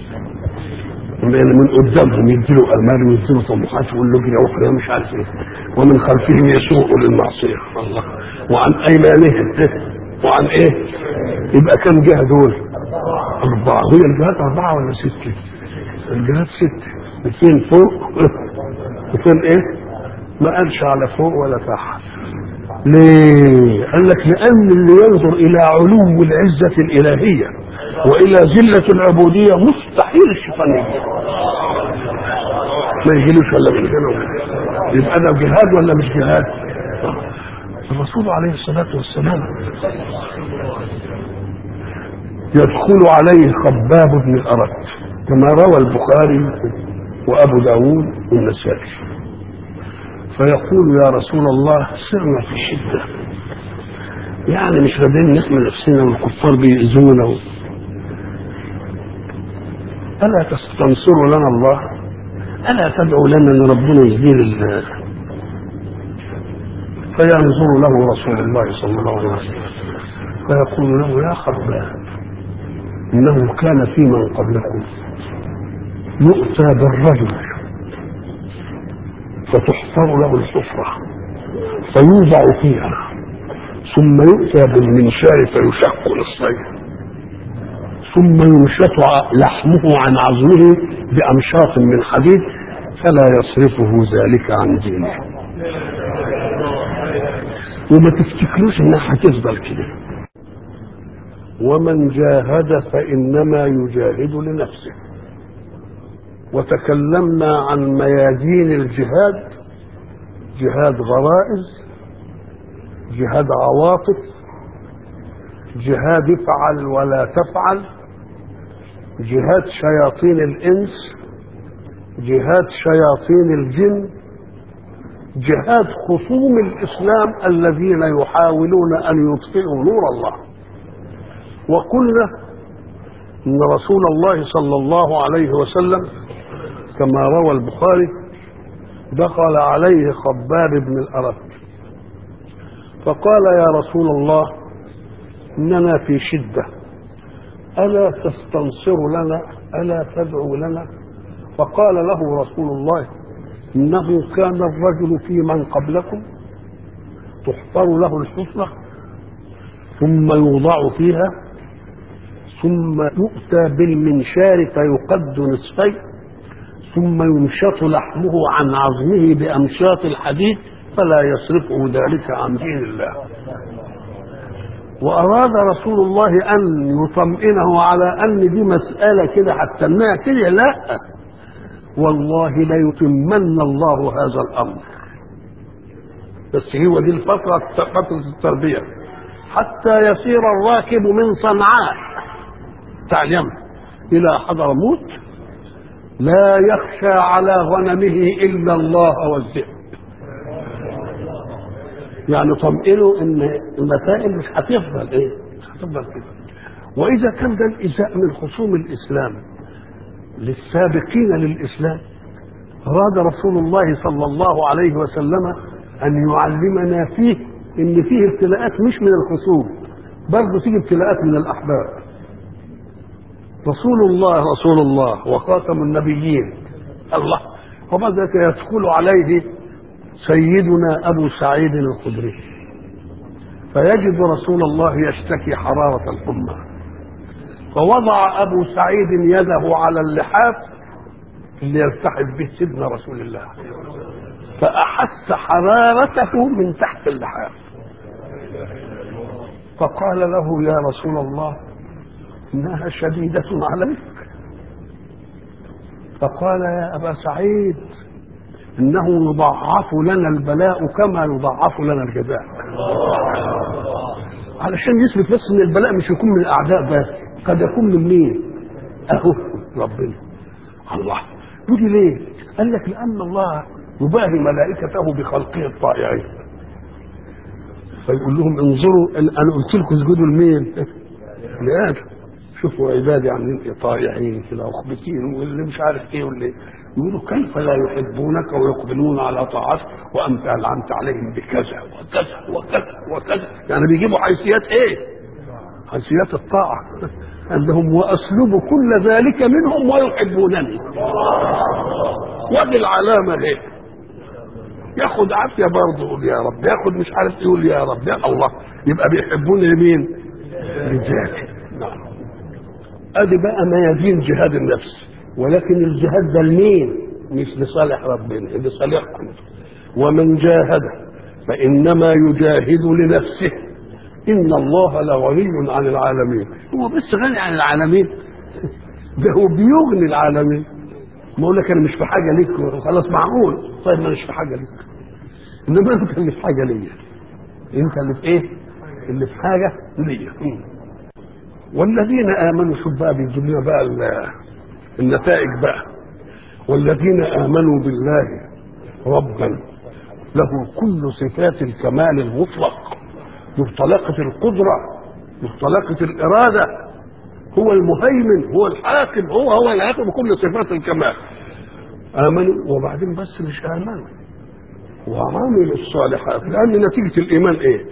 من قدامهم يديله امال ويديله طموحات ويقول له اجري اخرى مش عارف ايه ومن خلفهم يسوق للمعصيه الله وعن ايمانهم وعن ايه يبقى كم جهه دول اربعه هي الجهات اربعه ولا سته الجهات سته اثنين فوق اثنين ايه ما قالش على فوق ولا تحت ليه قال لك لان اللي ينظر الى علو العزه الالهيه والى ذله العبوديه مستحيل الشيطان يجي ما يجيلوش ولا من هنا يبقى ده جهاد ولا مش جهاد الرسول عليه الصلاه والسلام يدخل عليه خباب بن الأرت كما روى البخاري وأبو داود والنسائي فيقول يا رسول الله سرنا في شدة يعني مش قادرين نحمي نفسنا والكفار بيأذونا و... ألا تستنصروا لنا الله ألا تدعوا لنا أن ربنا يزيل ال... فينظر له رسول الله صلى الله عليه وسلم فيقول له يا خباب انه كان في من قبلكم يؤتى بالرجل فتحفر له الحفرة فيوضع فيها ثم يؤتى بالمنشار فيشق للصيد ثم ينشط لحمه عن عظمه بأمشاط من حديد فلا يصرفه ذلك عن دينه وما تفتكروش انها هتفضل كده ومن جاهد فإنما يجاهد لنفسه وتكلمنا عن ميادين الجهاد جهاد غرائز جهاد عواطف جهاد افعل ولا تفعل جهاد شياطين الإنس جهاد شياطين الجن جهاد خصوم الإسلام الذين يحاولون أن يطفئوا نور الله وقلنا ان رسول الله صلى الله عليه وسلم كما روى البخاري دخل عليه خباب بن الارت فقال يا رسول الله اننا في شده الا تستنصر لنا الا تدعو لنا فقال له رسول الله انه كان الرجل في من قبلكم تحفر له الحفره ثم يوضع فيها ثم يؤتى بالمنشار فيقد نصفين ثم يمشط لحمه عن عظمه بأمشاط الحديد فلا يصرفه ذلك عن دين الله وأراد رسول الله أن يطمئنه على أن دي مسألة كده حتى إنها كده لا والله ليتمن الله هذا الأمر بس هو دي الفترة فترة التربية حتى يسير الراكب من صنعاء بتاع اليمن إلى حضرموت لا يخشى على غنمه إلا الله والذئب يعني طمئنوا ان المسائل مش هتفضل ايه؟ مش هتفضل كده. واذا كان ده الازاء من خصوم الاسلام للسابقين للاسلام اراد رسول الله صلى الله عليه وسلم ان يعلمنا فيه ان فيه ابتلاءات مش من الخصوم برضه تيجي ابتلاءات من الاحباب. رسول الله رسول الله وخاتم النبيين الله وبعد ذلك يدخل عليه سيدنا ابو سعيد الخدري فيجد رسول الله يشتكي حراره الحمى فوضع ابو سعيد يده على اللحاف اللي يلتحف به سيدنا رسول الله فاحس حرارته من تحت اللحاف فقال له يا رسول الله انها شديده عليك فقال يا ابا سعيد انه يضاعف لنا البلاء كما يضاعف لنا الجزاء علشان يثبت بس ان البلاء مش يكون من الاعداء بس قد يكون من مين اهو ربنا الله يقول ليه قال لك لان الله يباهي ملائكته بخلقه الطائعين فيقول لهم انظروا انا قلت لكم اسجدوا لمين لادم شوفوا عبادي عاملين طائعين كده مخبتين واللي مش عارف ايه واللي يقولوا كيف لا يحبونك ويقبلون على طاعتك وانت انعمت عليهم بكذا وكذا وكذا وكذا يعني بيجيبوا حيثيات ايه؟ حيثيات الطاعه انهم واسلب كل ذلك منهم ويحبونني ودي العلامه ايه؟ ياخد عافيه برضه يقول يا رب ياخد مش عارف يقول يا رب يا الله يبقى بيحبوني لمين؟ لذاتي نعم ادي بقى ميادين جهاد النفس ولكن الجهاد ده لمين؟ مش لصالح ربنا لصالحكم ومن جاهد فانما يجاهد لنفسه ان الله لغني عن العالمين هو بس غني عن العالمين ده هو بيغني العالمين ما اقول لك انا مش في حاجه ليك خلاص معقول طيب انا مش في حاجه ليك انما انت اللي في حاجه ليا انت اللي في ايه؟ اللي في حاجه ليا والذين امنوا شوف بقى بيجيب لنا بقى النتائج بقى والذين امنوا بالله ربا له كل صفات الكمال المطلق مطلقة القدرة مطلقة الإرادة هو المهيمن هو الحاكم هو هو اللي ياخذ بكل صفات الكمال آمنوا وبعدين بس مش آمنوا وعملوا الصالحات لأن نتيجة الإيمان إيه؟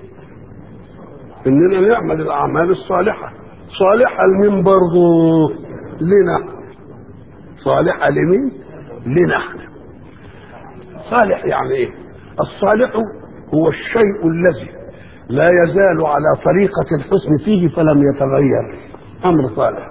إننا نعمل الأعمال الصالحة صالحة لمين برضه؟ لنا صالحة لمين؟ لنا احنا صالح يعني ايه؟ الصالح هو الشيء الذي لا يزال على طريقة الحسن فيه فلم يتغير أمر صالح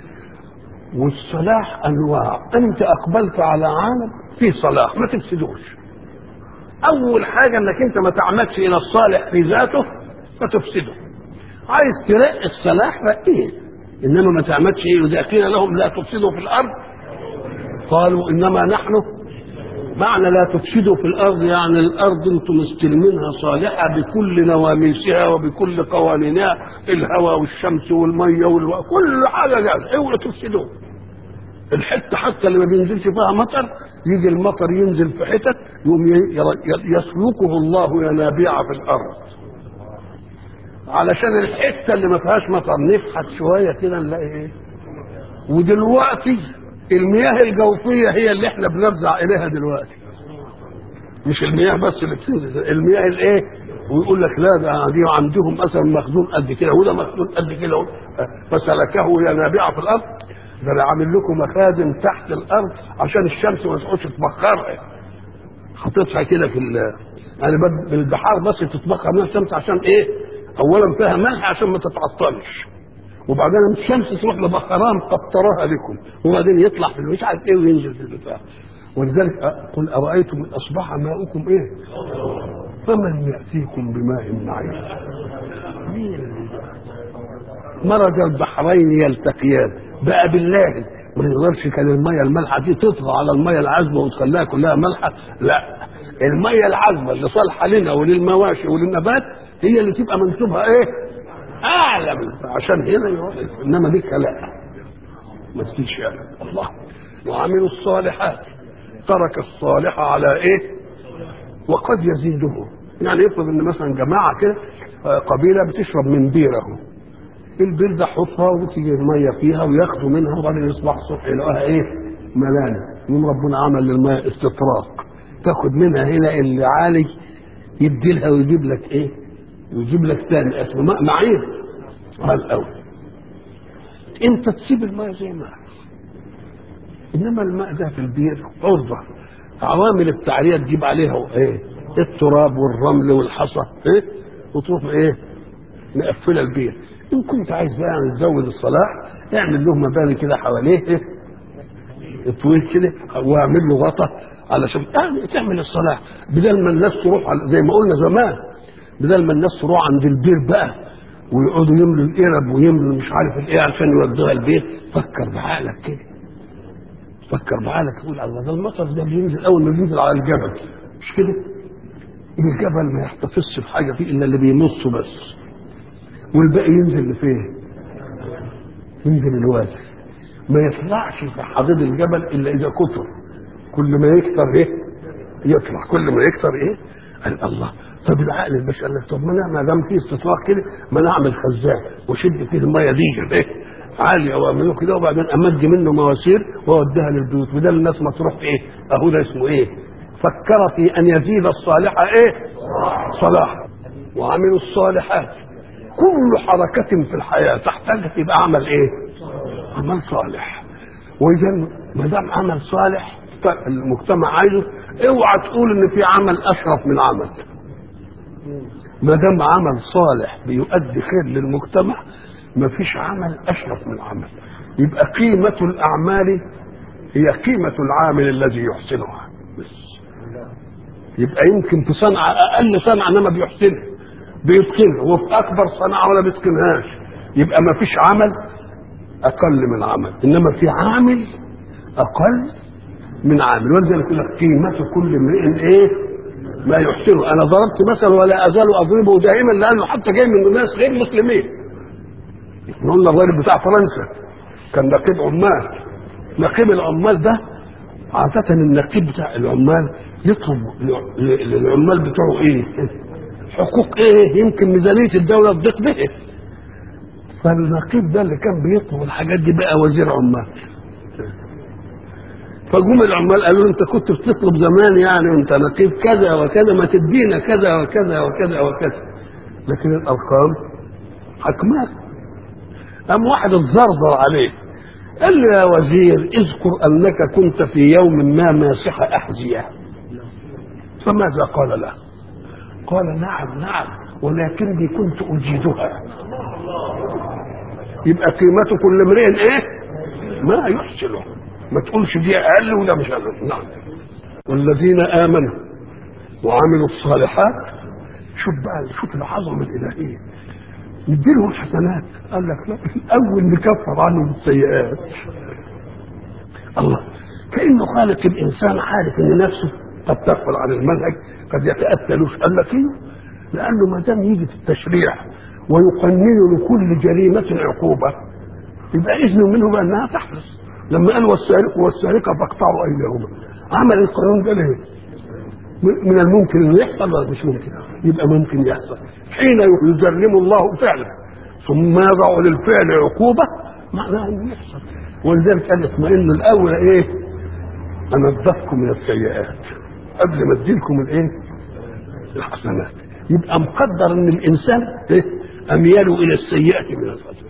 والصلاح أنواع أنت أقبلت على عالم فيه صلاح ما تفسدوش أول حاجة أنك أنت ما تعمدش إلى الصالح في ذاته فتفسده عايز ترقي الصلاح رقيه إنما ما تعمدش إيه وإذا قيل لهم لا تفسدوا في الأرض قالوا انما نحن معنى لا تفسدوا في الارض يعني الارض انتم مستلمينها صالحه بكل نواميسها وبكل قوانينها الهواء والشمس والميه والو... كل حاجه جاهزه اوعوا تفسدوا الحته حتى اللي ما بينزلش فيها مطر يجي المطر ينزل في حتت يقوم يسلكه الله ينابيع في الارض علشان الحته اللي ما فيهاش مطر نفحت شويه كده نلاقي ايه ودلوقتي المياه الجوفية هي اللي احنا بنفزع إليها دلوقتي مش المياه بس اللي بتنزل المياه الايه ويقول لك لا ده دي عندهم مثلا مخزون قد كده وده مخزون قد كده فسلكه ينابيع في الارض ده انا عامل لكم مخازن تحت الارض عشان الشمس ما تقعدش تبخرها حطيتها كده في يعني بالبحار بس تتبخر من الشمس عشان ايه؟ اولا فيها ملح عشان ما تتعطلش وبعدين الشمس تروح لبخران قطرها لكم وبعدين يطلع في مش عارف ايه وينزل في البتاع ولذلك قل ارايتم ان اصبح ماؤكم ايه؟ فمن ياتيكم بماء معين؟ مين اللي مرج البحرين يلتقيان بقى بالله ما يقدرش كان الميه المالحه دي تطغى على الميه العذبه وتخليها كلها مالحه لا الميه العذبه اللي صالحه لنا وللمواشي وللنبات هي اللي تبقى منسوبها ايه؟ اعلى من عشان هنا يروح انما دي لا ما تجيش يعني الله وعملوا الصالحات ترك الصالح على ايه؟ وقد يزيده يعني افرض ان مثلا جماعه كده قبيله بتشرب من بيره البير ده حفره وتيجي الميه فيها وياخدوا منها وبعدين يصبح الصبح يلاقوها ايه؟ ملانه يوم ربنا عمل للماء استطراق تاخد منها هنا اللي عالي يدي لها ويجيب لك ايه؟ ويجيب لك تاني اسمه ماء معين على الاول انت تسيب الماء زي ما انما الماء ده في البير عرضه عوامل التعريه تجيب عليها ايه؟ التراب والرمل والحصى ايه؟ وتروح ايه؟ مقفله البير ان كنت عايز بقى تزود الصلاح اعمل له مباني كده حواليه ايه؟ طويل كده واعمل له غطا علشان يعني تعمل الصلاح بدل ما الناس تروح على زي ما قلنا زمان بدل ما الناس تروح عند البير بقى ويقعدوا يملوا القرب ويملوا مش عارف ايه عشان يودوها البيت فكر بعقلك كده فكر بعقلك تقول الله ده المطر ده بينزل اول ما بينزل على الجبل مش كده؟ الجبل ما يحتفظش بحاجه فيه الا اللي بيمصه بس والباقي ينزل لفين؟ ينزل الوادي ما يطلعش في حضيض الجبل الا اذا كتر كل ما يكتر ايه؟ يطلع كل ما يكتر ايه؟ قال الله طب العقل البشري قال لك طب ما انا ما دام في استطلاع كده ما انا اعمل خزان واشد فيه الميه دي ايه؟ عاليه واعمله كده وبعدين امد منه مواسير واوديها للبيوت بدل الناس ما تروح ايه؟ اهو ده اسمه ايه؟ فكر في ان يزيد الصالح ايه؟ صلاح وعملوا الصالحات كل حركة في الحياة تحتاج تبقى عمل ايه؟ عمل صالح واذا ما دام عمل صالح المجتمع عايزه اوعى تقول ان في عمل اشرف من عمل ما دام عمل صالح بيؤدي خير للمجتمع ما فيش عمل اشرف من عمل يبقى قيمة الأعمال هي قيمة العامل الذي يحسنها بس يبقى يمكن في صنعة أقل صنعة إنما بيحسنها بيتقنها وفي أكبر صنعة ولا بيتقنهاش يبقى ما فيش عمل أقل من عمل إنما في عامل أقل من عامل ولذلك يقول لك قيمة كل امرئ إيه ما يحسنه أنا ضربت مثل ولا أزال أضربه دائما لأنه حتى جاي من ناس غير مسلمين قلنا الراجل بتاع فرنسا كان نقيب عمال نقيب العمال ده عادة النقيب بتاع العمال يطلب للعمال بتوعه ايه؟ حقوق ايه؟ يمكن ميزانية الدولة تضيق به فالنقيب ده اللي كان بيطلب الحاجات دي بقى وزير عمال فجم العمال قالوا له انت كنت بتطلب زمان يعني وانت نقيب كذا وكذا ما تدينا كذا وكذا وكذا وكذا لكن الارقام حكمها قام واحد اتزرزر عليه قال له يا وزير اذكر انك كنت في يوم ما ماسح احذيه فماذا قال له قال نعم نعم ولكني كنت اجيدها يبقى قيمة كل امرئ ايه ما يحسنه ما تقولش دي اقل ولا مش اقل نعم والذين امنوا وعملوا الصالحات شوف بقى شوف العظمه الالهيه نديلهم حسنات قال لك لا الاول نكفر عنهم السيئات الله كانه خالق الانسان عارف ان نفسه قد تغفل عن المنهج قد يتاتلوش قال لك ايه لانه ما دام يجي في التشريع ويقنن لكل جريمه عقوبه يبقى اذن منه بانها تحدث لما قال والسارق والسارقه فاقطعوا ايديهما عمل القانون ده ليه؟ من الممكن انه يحصل ولا مش ممكن؟ يبقى ممكن يحصل حين يجرم الله فعلا ثم يضع للفعل عقوبه معناها انه يحصل ولذلك قال اطمئنوا الاول ايه؟ انظفكم من السيئات قبل ما اديلكم الايه؟ الحسنات يبقى مقدر ان الانسان إيه؟ امياله الى السيئه من الحسنات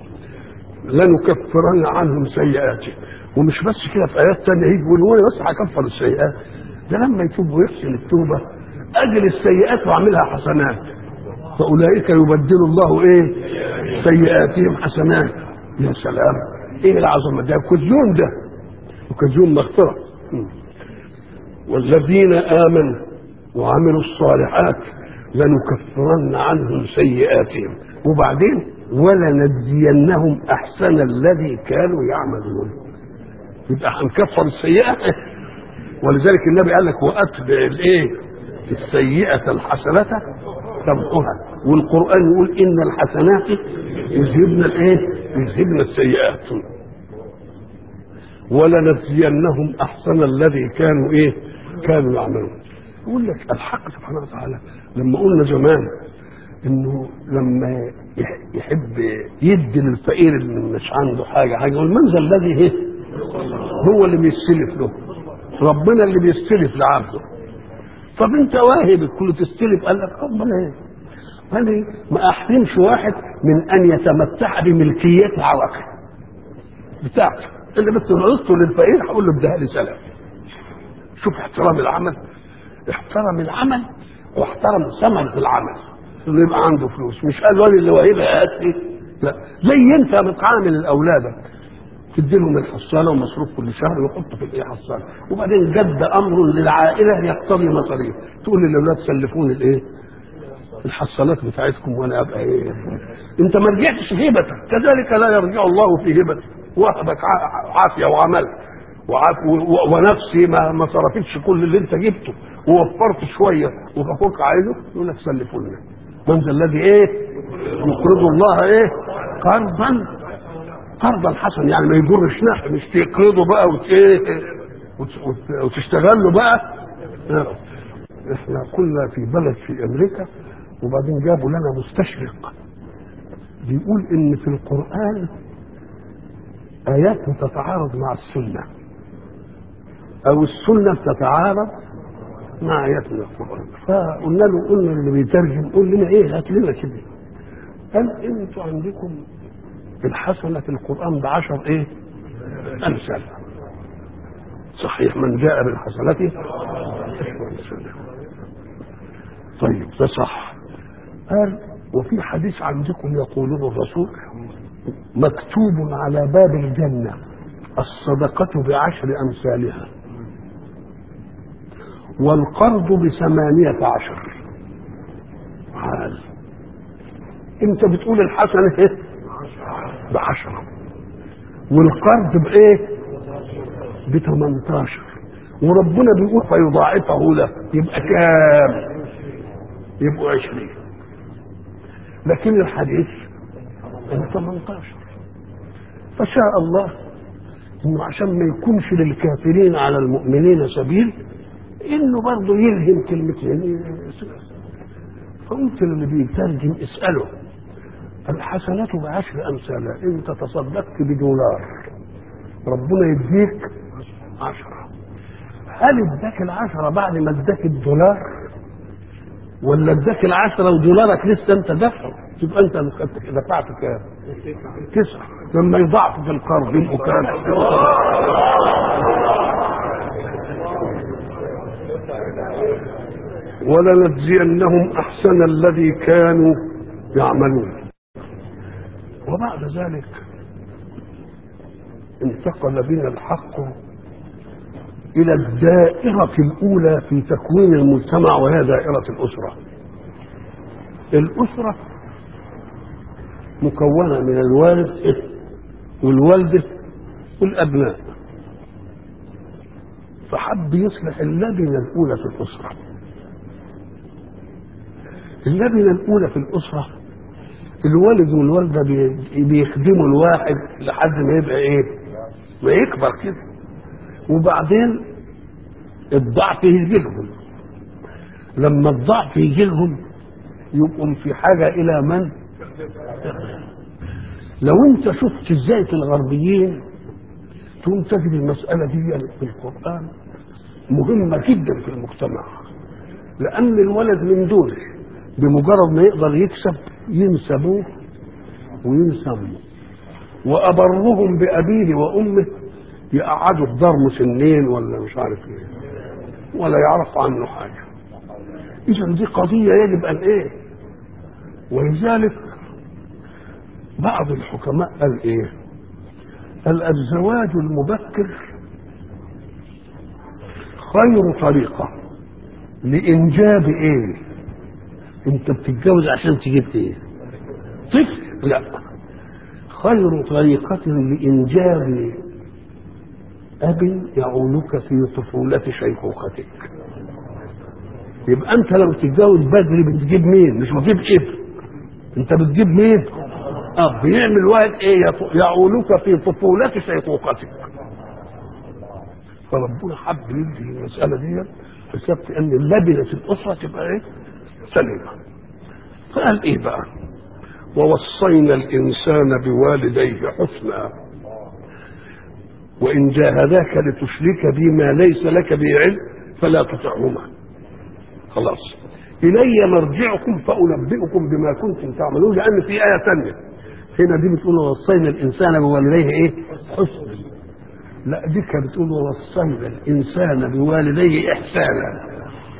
لنكفرن عنهم سيئاتهم ومش بس كده في ايات تانية يجي يقول هو بس هكفر السيئات ده لما يتوب ويحسن التوبه اجل السيئات واعملها حسنات فاولئك يبدل الله ايه سيئاتهم حسنات يا سلام ايه العظمه ده كزيون ده وكزيون مغفره والذين امنوا وعملوا الصالحات لنكفرن عنهم سيئاتهم وبعدين ولنجزينهم احسن الذي كانوا يعملون يبقى هنكفر السيئه ولذلك النبي قال لك واتبع الايه السيئه الحسنه تمحها والقران يقول ان الحسنات يذهبن الايه يذهبن السيئات ولنجزينهم احسن الذي كانوا ايه كانوا يعملون يقول لك الحق سبحانه وتعالى لما قلنا زمان انه لما يحب يدي للفقير اللي مش عنده حاجه حاجه يقول من ذا الذي ايه هو اللي بيستلف له ربنا اللي بيستلف لعبده طب انت واهب الكل تستلف قال لك ربنا ايه قال ايه ما احرمش واحد من ان يتمتع بملكيات عرقه بتاعته اللي بس نقصته للفقير هقول له اديها لي سلام شوف احترام العمل احترم العمل واحترم ثمن العمل انه يبقى عنده فلوس مش قال الولد اللي واهبها هات لي لا زي انت بتعامل الاولادك تدي لهم الحصاله ومصروف كل شهر ويحطوا في الايه حصاله وبعدين جد امر للعائله يقتضي مصاريف تقول للاولاد سلفوني الايه الحصالات بتاعتكم وانا ابقى ايه انت ما رجعتش في هبتك كذلك لا يرجع الله في هبتك وهبك عافيه وعمل وعاف ونفسي ما ما صرفتش كل اللي انت جبته ووفرت شويه وكفوك عايزه يقول لك سلفوني من ذا الذي ايه يقرض الله ايه قرضا قرضا حسنا يعني ما يجرش نفع مش تقرضه بقى وت ايه وتشتغل له بقى احنا كنا في بلد في امريكا وبعدين جابوا لنا مستشرق بيقول ان في القران ايات تتعارض مع السنه او السنه تتعارض مع ايات من القران فقلنا له قلنا اللي بيترجم قول لنا ايه هات لنا كده قال انتوا عندكم الحسنه في القران بعشر ايه امثال صحيح من جاء بالحسنه طيب ده صح قال وفي حديث عندكم يقوله الرسول مكتوب على باب الجنة الصدقة بعشر أمثالها والقرض بثمانية عشر عال انت بتقول الحسنة ايه بعشرة والقرض بايه بثمنتاشر وربنا بيقول فيضاعفه له يبقى كام يبقوا عشرين لكن الحديث 18 فشاء الله انه عشان ما يكونش للكافرين على المؤمنين سبيل انه برضه يلهم كلمتين فقلت للي بيترجم اساله الحسنات بعشر امثالها انت تصدقت بدولار ربنا يديك عشرة هل اداك العشرة بعد ما اداك الدولار ولا اداك العشرة ودولارك لسه انت دفعه تبقى انت دفعت كام؟ تسعة لما يضاعف في القرض يبقوا كام؟ ولنجزينهم احسن الذي كانوا يعملون وبعد ذلك انتقل بنا الحق الى الدائره الاولى في تكوين المجتمع وهي دائره الاسره الاسره مكونه من الوالد والوالده والابناء فحب يصلح اللبنه الاولى في الاسره اللبنه الاولى في الاسره الوالد والوالده بيخدموا الواحد لحد ما يبقى ايه ما يكبر كده وبعدين الضعف يجي لهم لما الضعف يجي لهم يبقوا في حاجه الى من لو انت شفت ازاي الغربيين تقوم تجد المساله دي في القران مهمه جدا في المجتمع لان الولد من دول بمجرد ما يقدر يكسب ينسى ابوه وينسى امه وابرهم بابيه وامه يقعدوا في دار مسنين ولا مش عارف ايه ولا يعرف عنه حاجه اذا دي قضيه يجب ان ايه ولذلك بعض الحكماء قال ايه قال الزواج المبكر خير طريقة لإنجاب ايه انت بتتجوز عشان تجيب ايه طفل لا خير طريقة لإنجاب أب يعولك في طفولة شيخوختك يبقى أنت لما تتجوز بدري بتجيب مين؟ مش بتجيب ابن أنت بتجيب مين؟ أب يعمل واحد إيه يعولك في طفولة شيخوختك فربنا حب يدي المسألة دي حساب أن لبنة الأسرة تبقى إيه؟ سليمة فقال إيه بقى؟ ووصينا الإنسان بوالديه حسنا وإن جاهداك لتشرك بي ما ليس لك به علم فلا تطعهما خلاص إلي مرجعكم فأنبئكم بما كنتم تعملون لأن في آية ثانية هنا دي بتقول ووصينا الإنسان بوالديه إيه؟ حسنا لا دي كانت بتقول ووصينا الإنسان بوالديه إحسانا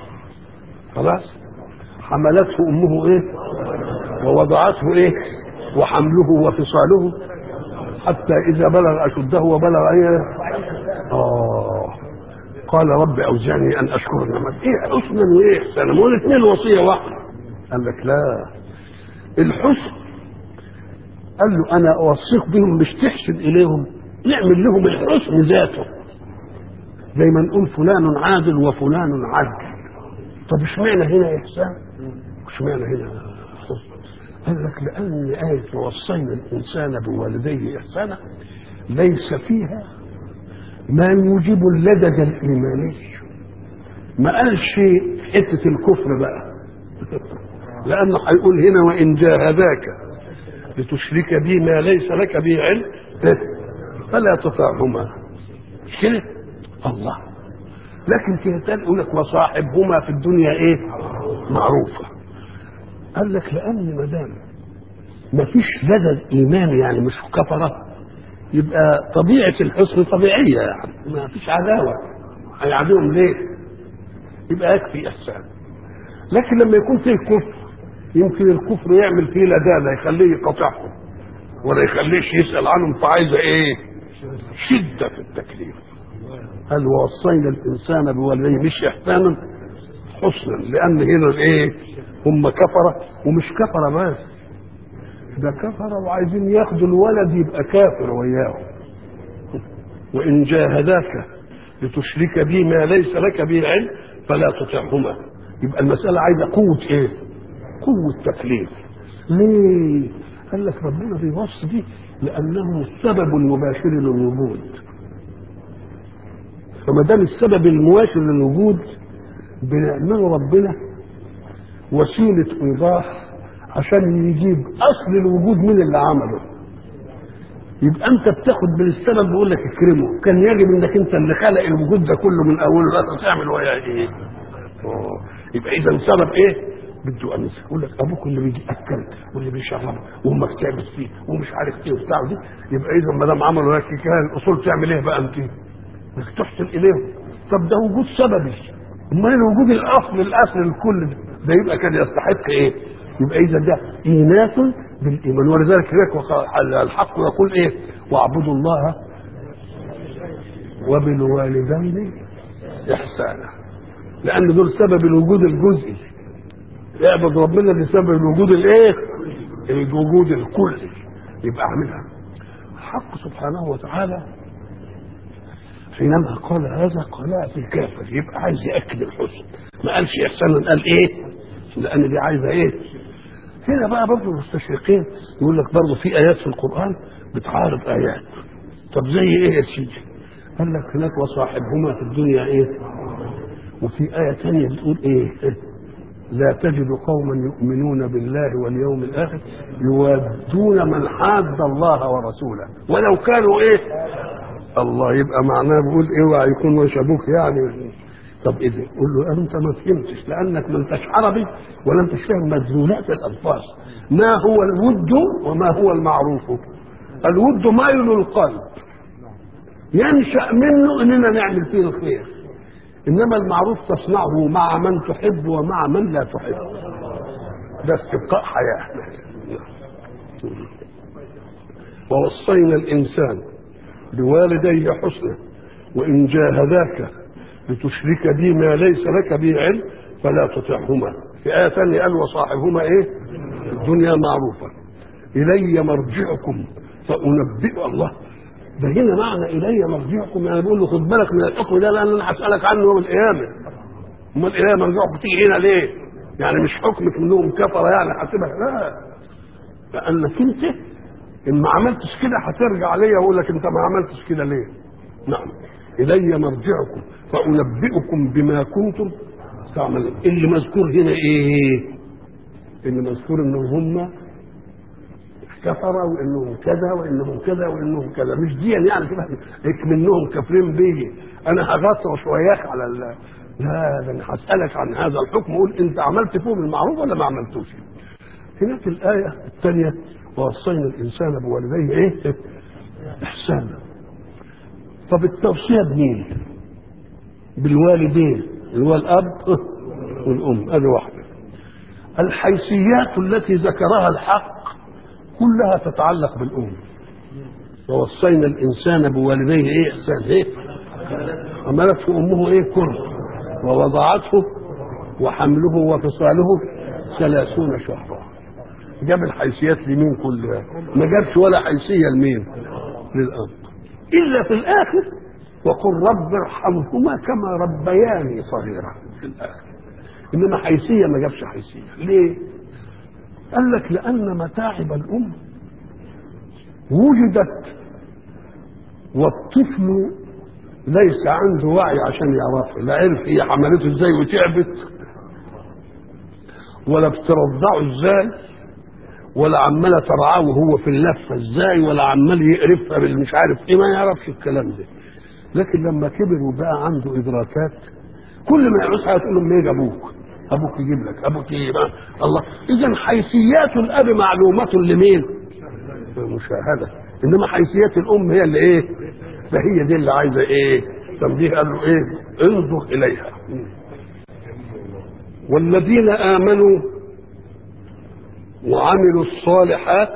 خلاص حملته أمه إيه؟ ووضعته إيه؟ وحمله وفصاله حتى إذا بلغ أشده وبلغ إيه؟ آه قال رب أوزعني أن أشكر نعمتك إيه حسنا وإيه إحسانا ما هو الاثنين وصية واحدة قال لك لا الحسن قال له أنا أوصيك بهم مش تحسن إليهم نعمل لهم الحسن ذاته زي ما نقول فلان عادل وفلان عدل طب اشمعنى هنا إحسان اشمعنى هنا حسن قال لك لأن آية وصينا الإنسان بوالديه إحسانا ليس فيها ما يوجب اللدد الإيماني ما قالش حتة الكفر بقى لأنه هيقول هنا وإن جاهداك لتشرك بي ما ليس لك به علم فلا تطعهما مش كده الله لكن في يقول لك وصاحبهما في الدنيا ايه معروفه قال لك لان ما دام ما فيش لدى ايمان يعني مش كفره يبقى طبيعه الحسن طبيعيه يعني ما فيش عداوه هيعادوهم ليه؟ يبقى يكفي احسان لكن لما يكون فيه كفر يمكن الكفر يعمل فيه لداده يخليه يقاطعهم ولا يخليش يسال عنهم فعايزه ايه؟ شده في التكليف قال ووصينا الانسان بوالديه مش احسانا حسنا لان هنا الايه؟ هم كفره ومش كفره بس ده كفره وعايزين ياخدوا الولد يبقى كافر وياهم وان جاهداك لتشرك بي ما ليس لك به علم فلا تطعهما يبقى المساله عايزه قوه ايه؟ قوه تكليف ليه؟ قال لك ربنا بيوصي دي لانه السبب المباشر للوجود فما دام السبب المباشر للوجود بنعمله ربنا وسيله ايضاح عشان يجيب اصل الوجود من اللي عمله يبقى انت بتاخد من السبب بيقول لك اكرمه كان يجب انك انت اللي خلق الوجود ده كله من اوله لا تعمل وياه ايه أوه. يبقى اذا سبب ايه بده انس يقول لك ابوك اللي بيجي اكل واللي بيشرب وامك تعمل فيه ومش عارف ايه وبتاع دي يبقى اذا ما دام عملوا لك كده الاصول تعمل ايه بقى انت؟ انك تحسن اليهم طب ده وجود سببي امال الوجود الاصل الاصل الكل ده, ده يبقى كان يستحق ايه؟ يبقى اذا ده ايناس بالايمان ولذلك هناك الحق يقول ايه؟ واعبدوا الله وبالوالدين احسانا لان دول سبب الوجود الجزئي اعبد ربنا لسبب الوجود الايه؟ الوجود الكلي يبقى اعملها الحق سبحانه وتعالى حينما قال هذا قالها في الكافر يبقى عايز ياكد الحسن ما قالش احسانا قال ايه؟ لان دي عايزه ايه؟ هنا بقى برضه المستشرقين يقول لك برضه في ايات في القران بتعارض ايات طب زي ايه يا سيدي؟ قال لك هناك وصاحبهما في الدنيا ايه؟ وفي آية ثانية بتقول إيه؟ لا تجد قوما يؤمنون بالله واليوم الآخر يوادون من حاد الله ورسوله ولو كانوا إيه؟ الله يبقى معناه بيقول اوعى يكون وش ابوك يعني طب اذا قول له انت ما فهمتش لانك ما انتش عربي ولا انتش فاهم مدلولات الالفاظ ما هو الود وما هو المعروف الود ميل القلب ينشا منه اننا نعمل فيه الخير انما المعروف تصنعه مع من تحب ومع من لا تحب ده استبقاء حياه ووصينا الإنسان بوالديه حسنا وإن جاهداك لتشرك بي ما ليس لك به علم فلا تطعهما في آية ثانية قال وصاحبهما إيه في الدنيا معروفة إلي مرجعكم فأنبئ الله ده هنا معنى إلي مرجعكم يعني بقول له خد بالك من الحكم ده لأن أنا هسألك عنه يوم القيامة أمال إلي مرجعكم تيجي هنا ليه؟ يعني مش حكمك منهم كفر يعني حاسبها لا لأنك أنت إن ما عملتش كده هترجع ليا وأقول لك أنت ما عملتش كده ليه؟ نعم إلي مرجعكم فأنبئكم بما كنتم تعملون اللي مذكور هنا إيه؟ اللي مذكور إنهم هم كفر وانهم كذا وانهم كذا وانهم كذا مش دي يعني كده منهم كافرين بي انا هغطرش وياك على ال... لا ده انا هسالك عن هذا الحكم قول انت عملت فيهم المعروف ولا ما عملتوش هناك الايه الثانيه ووصينا الانسان بوالديه ايه احسانا طب التوصيه بمين بالوالدين اللي هو الاب والام ادي واحده الحيثيات التي ذكرها الحق كلها تتعلق بالأم ووصينا الإنسان بوالديه إيه إحسان إيه حملته أمه إيه كره ووضعته وحمله وفصاله ثلاثون شهرا جاب الحيثيات لمين كلها ما جابش ولا حيثية لمين للأب إلا في الآخر وقل رب ارحمهما كما ربياني صغيرا في الآخر إنما حيثية ما جابش حيثية ليه قال لك لأن متاعب الأم وجدت والطفل ليس عنده وعي عشان يعرفها لا عرف هي حملته ازاي وتعبت ولا بترضعه ازاي ولا عماله ترعاه وهو في اللفه ازاي ولا عمال يقرفها بالمش عارف ايه ما يعرفش الكلام ده لكن لما كبر وبقى عنده ادراكات كل ما يعوز حاجه تقول له منين ابوك ابوك يجيب لك ابوك يجيب الله اذا حيثيات الاب معلومه لمين مشاهده انما حيثيات الام هي اللي ايه فهي دي اللي عايزه ايه تنبيه قال له ايه انظر اليها والذين امنوا وعملوا الصالحات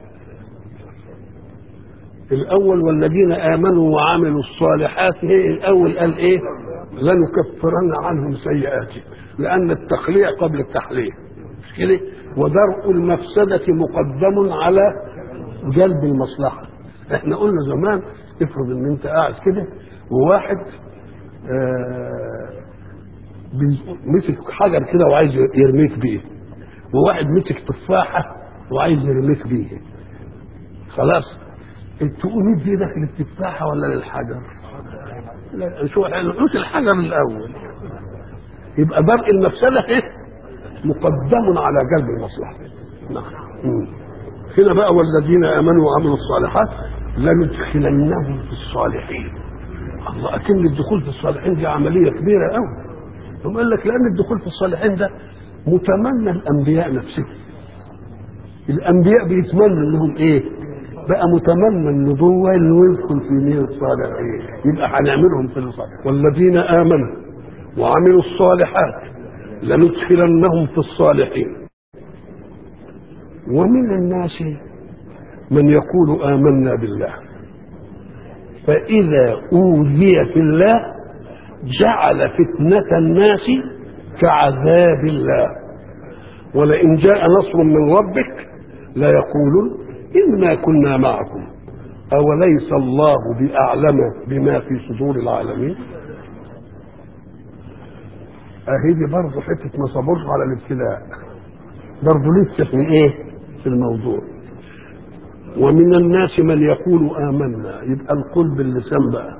الاول والذين امنوا وعملوا الصالحات هي الاول قال ايه لنكفرن عنهم سيئاتهم لان التخليع قبل التحليل مش كده ودرء المفسده مقدم على جلب المصلحه احنا قلنا زمان افرض ان انت قاعد كده وواحد آه مسك حجر كده وعايز يرميك بيه وواحد مسك تفاحه وعايز يرميك بيه خلاص تقوم دي داخل التفاحه ولا للحجر؟ لا شو نحوش الحجر الاول يبقى درء المفسده ايه؟ مقدم على جلب المصلحه نعم هنا بقى والذين امنوا وعملوا الصالحات لندخلنهم في الصالحين الله اكن الدخول في الصالحين دي عمليه كبيره قوي ثم قال لك لان الدخول في الصالحين ده متمنى الانبياء نفسهم الانبياء بيتمنوا انهم ايه بقى متمنى النبوه انه يدخل في مين الصالحين يبقى هنعملهم في الصالحين والذين امنوا وعملوا الصالحات لندخلنهم في الصالحين ومن الناس من يقول آمنا بالله فإذا أوذي في الله جعل فتنة الناس كعذاب الله ولئن جاء نصر من ربك ليقولن إنا كنا معكم أوليس الله بأعلم بما في صدور العالمين أهي دي برضه حتة ما صبرش على الابتلاء برضه لسه في إيه؟ في الموضوع ومن الناس من يقول آمنا يبقى القول باللسان بقى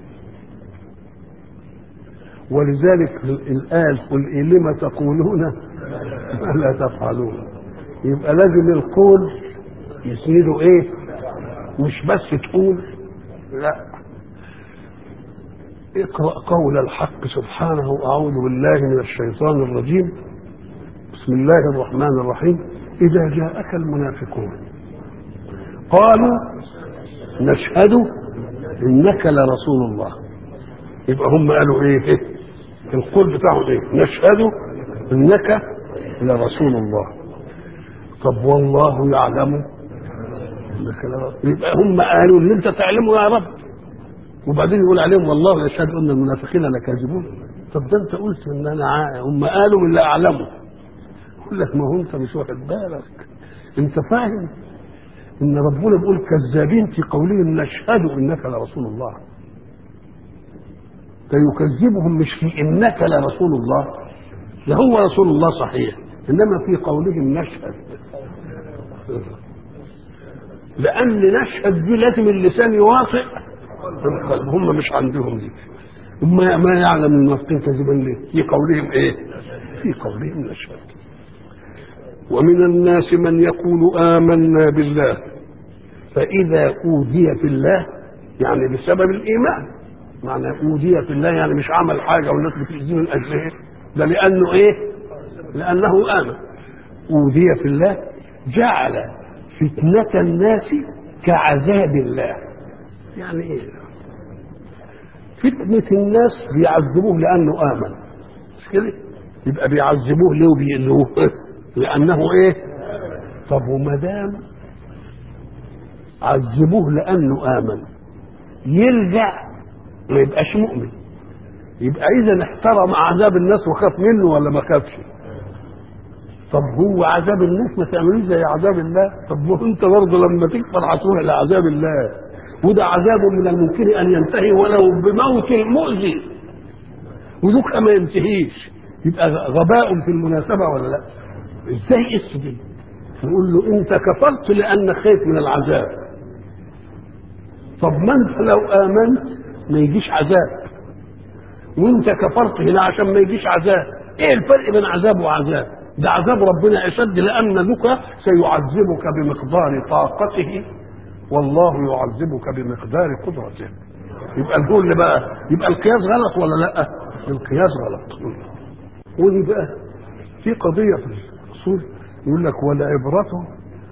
ولذلك الآية قل إيه لما تقولون ما لا تفعلون يبقى لازم القول يسنده ايه مش بس تقول لا اقرأ قول الحق سبحانه أعوذ بالله من الشيطان الرجيم بسم الله الرحمن الرحيم إذا جاءك المنافقون قالوا نشهد إنك لرسول الله يبقى هم قالوا إيه, إيه؟ القول بتاعهم إيه نشهد إنك لرسول الله طب والله يعلم إنك لرسول يبقى هم قالوا اللي أنت تعلمه يا رب وبعدين يقول عليهم والله يشهد أن المنافقين لكاذبون طب ده أنت قلت إن أنا عا... هم قالوا من لا أعلمه يقول لك ما هو أنت مش واخد بالك أنت فاهم إن ربنا بيقول كذابين في قولهم نشهد إنك لرسول الله ده يكذبهم مش في إنك لرسول الله ده هو رسول الله صحيح إنما في قولهم نشهد لأن نشهد دي لازم اللسان يوافق القلب هم مش عندهم دي ما ما يعلم المنافقين كذبا ليه في قولهم ايه في قولهم نشهد ومن الناس من يقول آمنا بالله فإذا أوذي في الله يعني بسبب الإيمان معنى أوذي في الله يعني مش عمل حاجة والناس بتأذيه من أجل إيه ده لأنه إيه لأنه آمن أوذي في الله جعل فتنة الناس كعذاب الله يعني إيه فتنة الناس بيعذبوه لأنه آمن مش كده يبقى بيعذبوه ليه وبيقلوه لأنه إيه طب وما دام عذبوه لأنه آمن يرجع ما يبقاش مؤمن يبقى إذا احترم عذاب الناس وخاف منه ولا ما خافش طب هو عذاب الناس ما تعملوش زي عذاب الله طب ما انت برضه لما تكبر هتروح لعذاب الله وده عذاب من الممكن ان ينتهي ولو بموت المؤذي ودوك ما ينتهيش يبقى غباء في المناسبه ولا لا ازاي اسجد نقول له انت كفرت لانك خايف من العذاب طب ما انت لو امنت ما يجيش عذاب وانت كفرت هنا عشان ما يجيش عذاب ايه الفرق بين عذاب وعذاب ده عذاب ربنا اشد لان ذك سيعذبك بمقدار طاقته والله يعذبك بمقدار قدرته يبقى الكل اللي بقى يبقى القياس غلط ولا لا القياس غلط ودي بقى في قضيه في الاصول يقول لك والعبره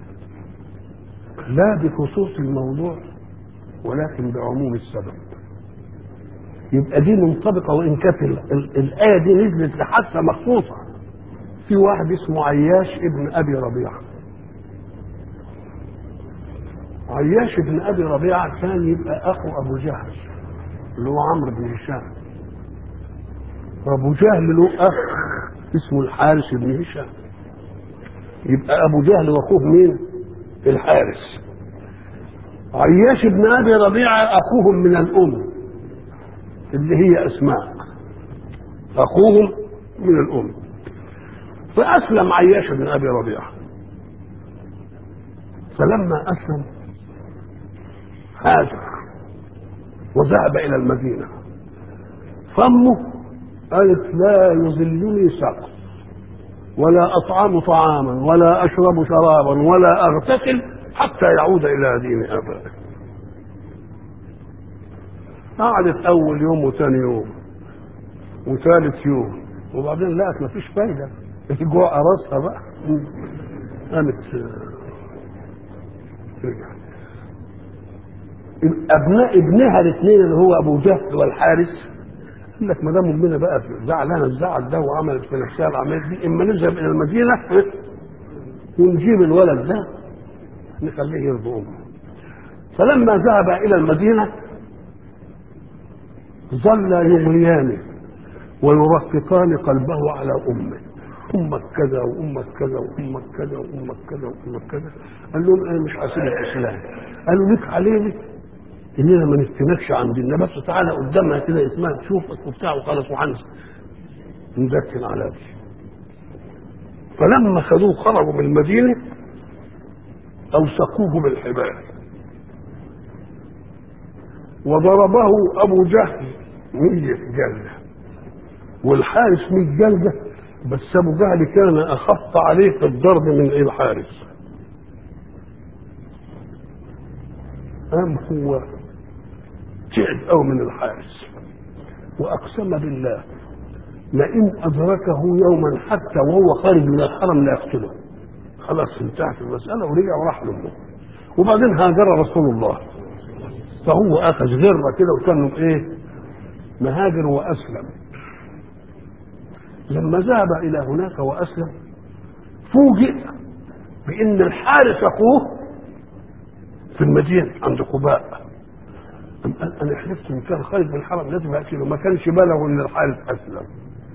لا بخصوص الموضوع ولكن بعموم السبب يبقى دي منطبقه وان كانت الايه دي نزلت لحادثه مخصوصه في واحد اسمه عياش ابن ابي ربيعه عياش ابن ابي ربيعه كان يبقى اخو ابو جهل اللي هو عمرو بن هشام وابو جهل له اخ اسمه الحارث بن هشام يبقى ابو جهل واخوه مين الحارث عياش ابن ابي ربيعه اخوهم من الام اللي هي اسماء اخوهم من الام فاسلم عياش بن ابي ربيعه فلما اسلم هاجر وذهب الى المدينه فامه قالت لا يظلني سقف ولا اطعم طعاما ولا اشرب شرابا ولا اغتسل حتى يعود الى دين ابائه قعدت اول يوم وثاني يوم وثالث يوم وبعدين لقت مفيش فايده جوع راسها بقى قامت ترجع ابناء ابنها الاثنين اللي هو ابو جهل والحارث قال لك ما دام امنا بقى زعلانه الزعل ده وعملت في نفسها العمليه دي اما نذهب الى المدينه ونجيب الولد ده نخليه يرضي امه فلما ذهب الى المدينه ظل يغريان ويرققان قلبه على امه امك كذا وامك كذا وامك كذا وامك كذا وامك كذا قال لهم انا مش هسيب الاسلام قالوا لك علينا اننا ما نفتنكش عن ديننا بس تعالى قدامها كده اسمها تشوفك وبتاع وخلاص وهنسى ندكن على دي فلما خذوه خرجوا من المدينه اوثقوه بالحبال وضربه ابو جهل مية جلده والحارس مية جلده بس ابو جهل كان اخف عليه في الضرب من الحارس قام هو تعب قوي من الحارس واقسم بالله لئن ادركه يوما حتى وهو خارج من الحرم لا يقتله خلاص انتهت المساله ورجع وراح له وبعدين هاجر رسول الله فهو اخذ غره كده وكان ايه مهاجر واسلم لما ذهب الى هناك واسلم فوجئ بان الحارس اخوه في المدينه عند قباء أم قال انا حلفت ان كان خالد بن الحرم لازم اقتله ما كانش بلغه ان الحارث اسلم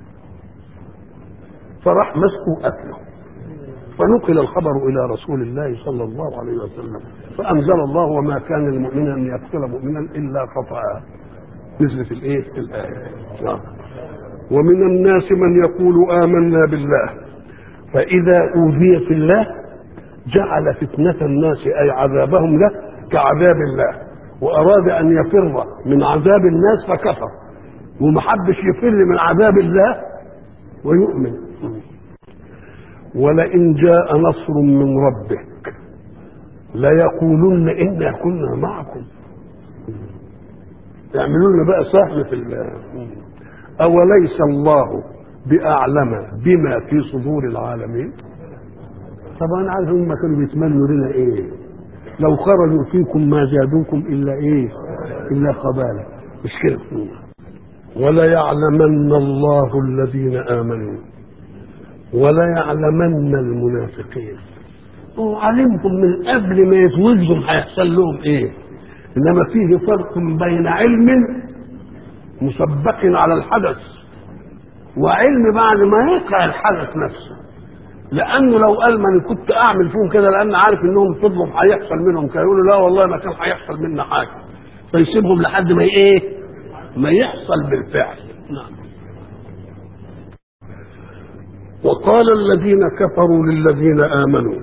فراح مسكه وقتله فنقل الخبر الى رسول الله صلى الله عليه وسلم فانزل الله وما كان لمؤمن ان يقتل مؤمنا الا خطا نزلت الايه الايه نعم. ومن الناس من يقول امنا بالله فاذا اوذي في الله جعل فتنه الناس اي عذابهم له كعذاب الله واراد ان يفر من عذاب الناس فكفر ومحبش يفر من عذاب الله ويؤمن ولئن جاء نصر من ربك ليقولن انا كنا معكم يعملوا لنا بقى سهم في الله اوليس الله باعلم بما في صدور العالمين طبعا عارف هم كانوا بيتمنوا لنا ايه لو خرجوا فيكم ما زادوكم الا ايه الا خبالا مش كده ولا يعلمن الله الذين امنوا ولا يعلمن المنافقين وعلمهم من قبل ما يتولدوا هيحصل لهم ايه انما فيه فرق بين علم مسبق على الحدث وعلم بعد ما يقع الحدث نفسه لانه لو قال ما انا كنت اعمل فيهم كده لان عارف انهم فضلوا هيحصل منهم كانوا يقولوا لا والله ما كان هيحصل منا حاجه فيسيبهم لحد ما ايه ما يحصل بالفعل نعم وقال الذين كفروا للذين امنوا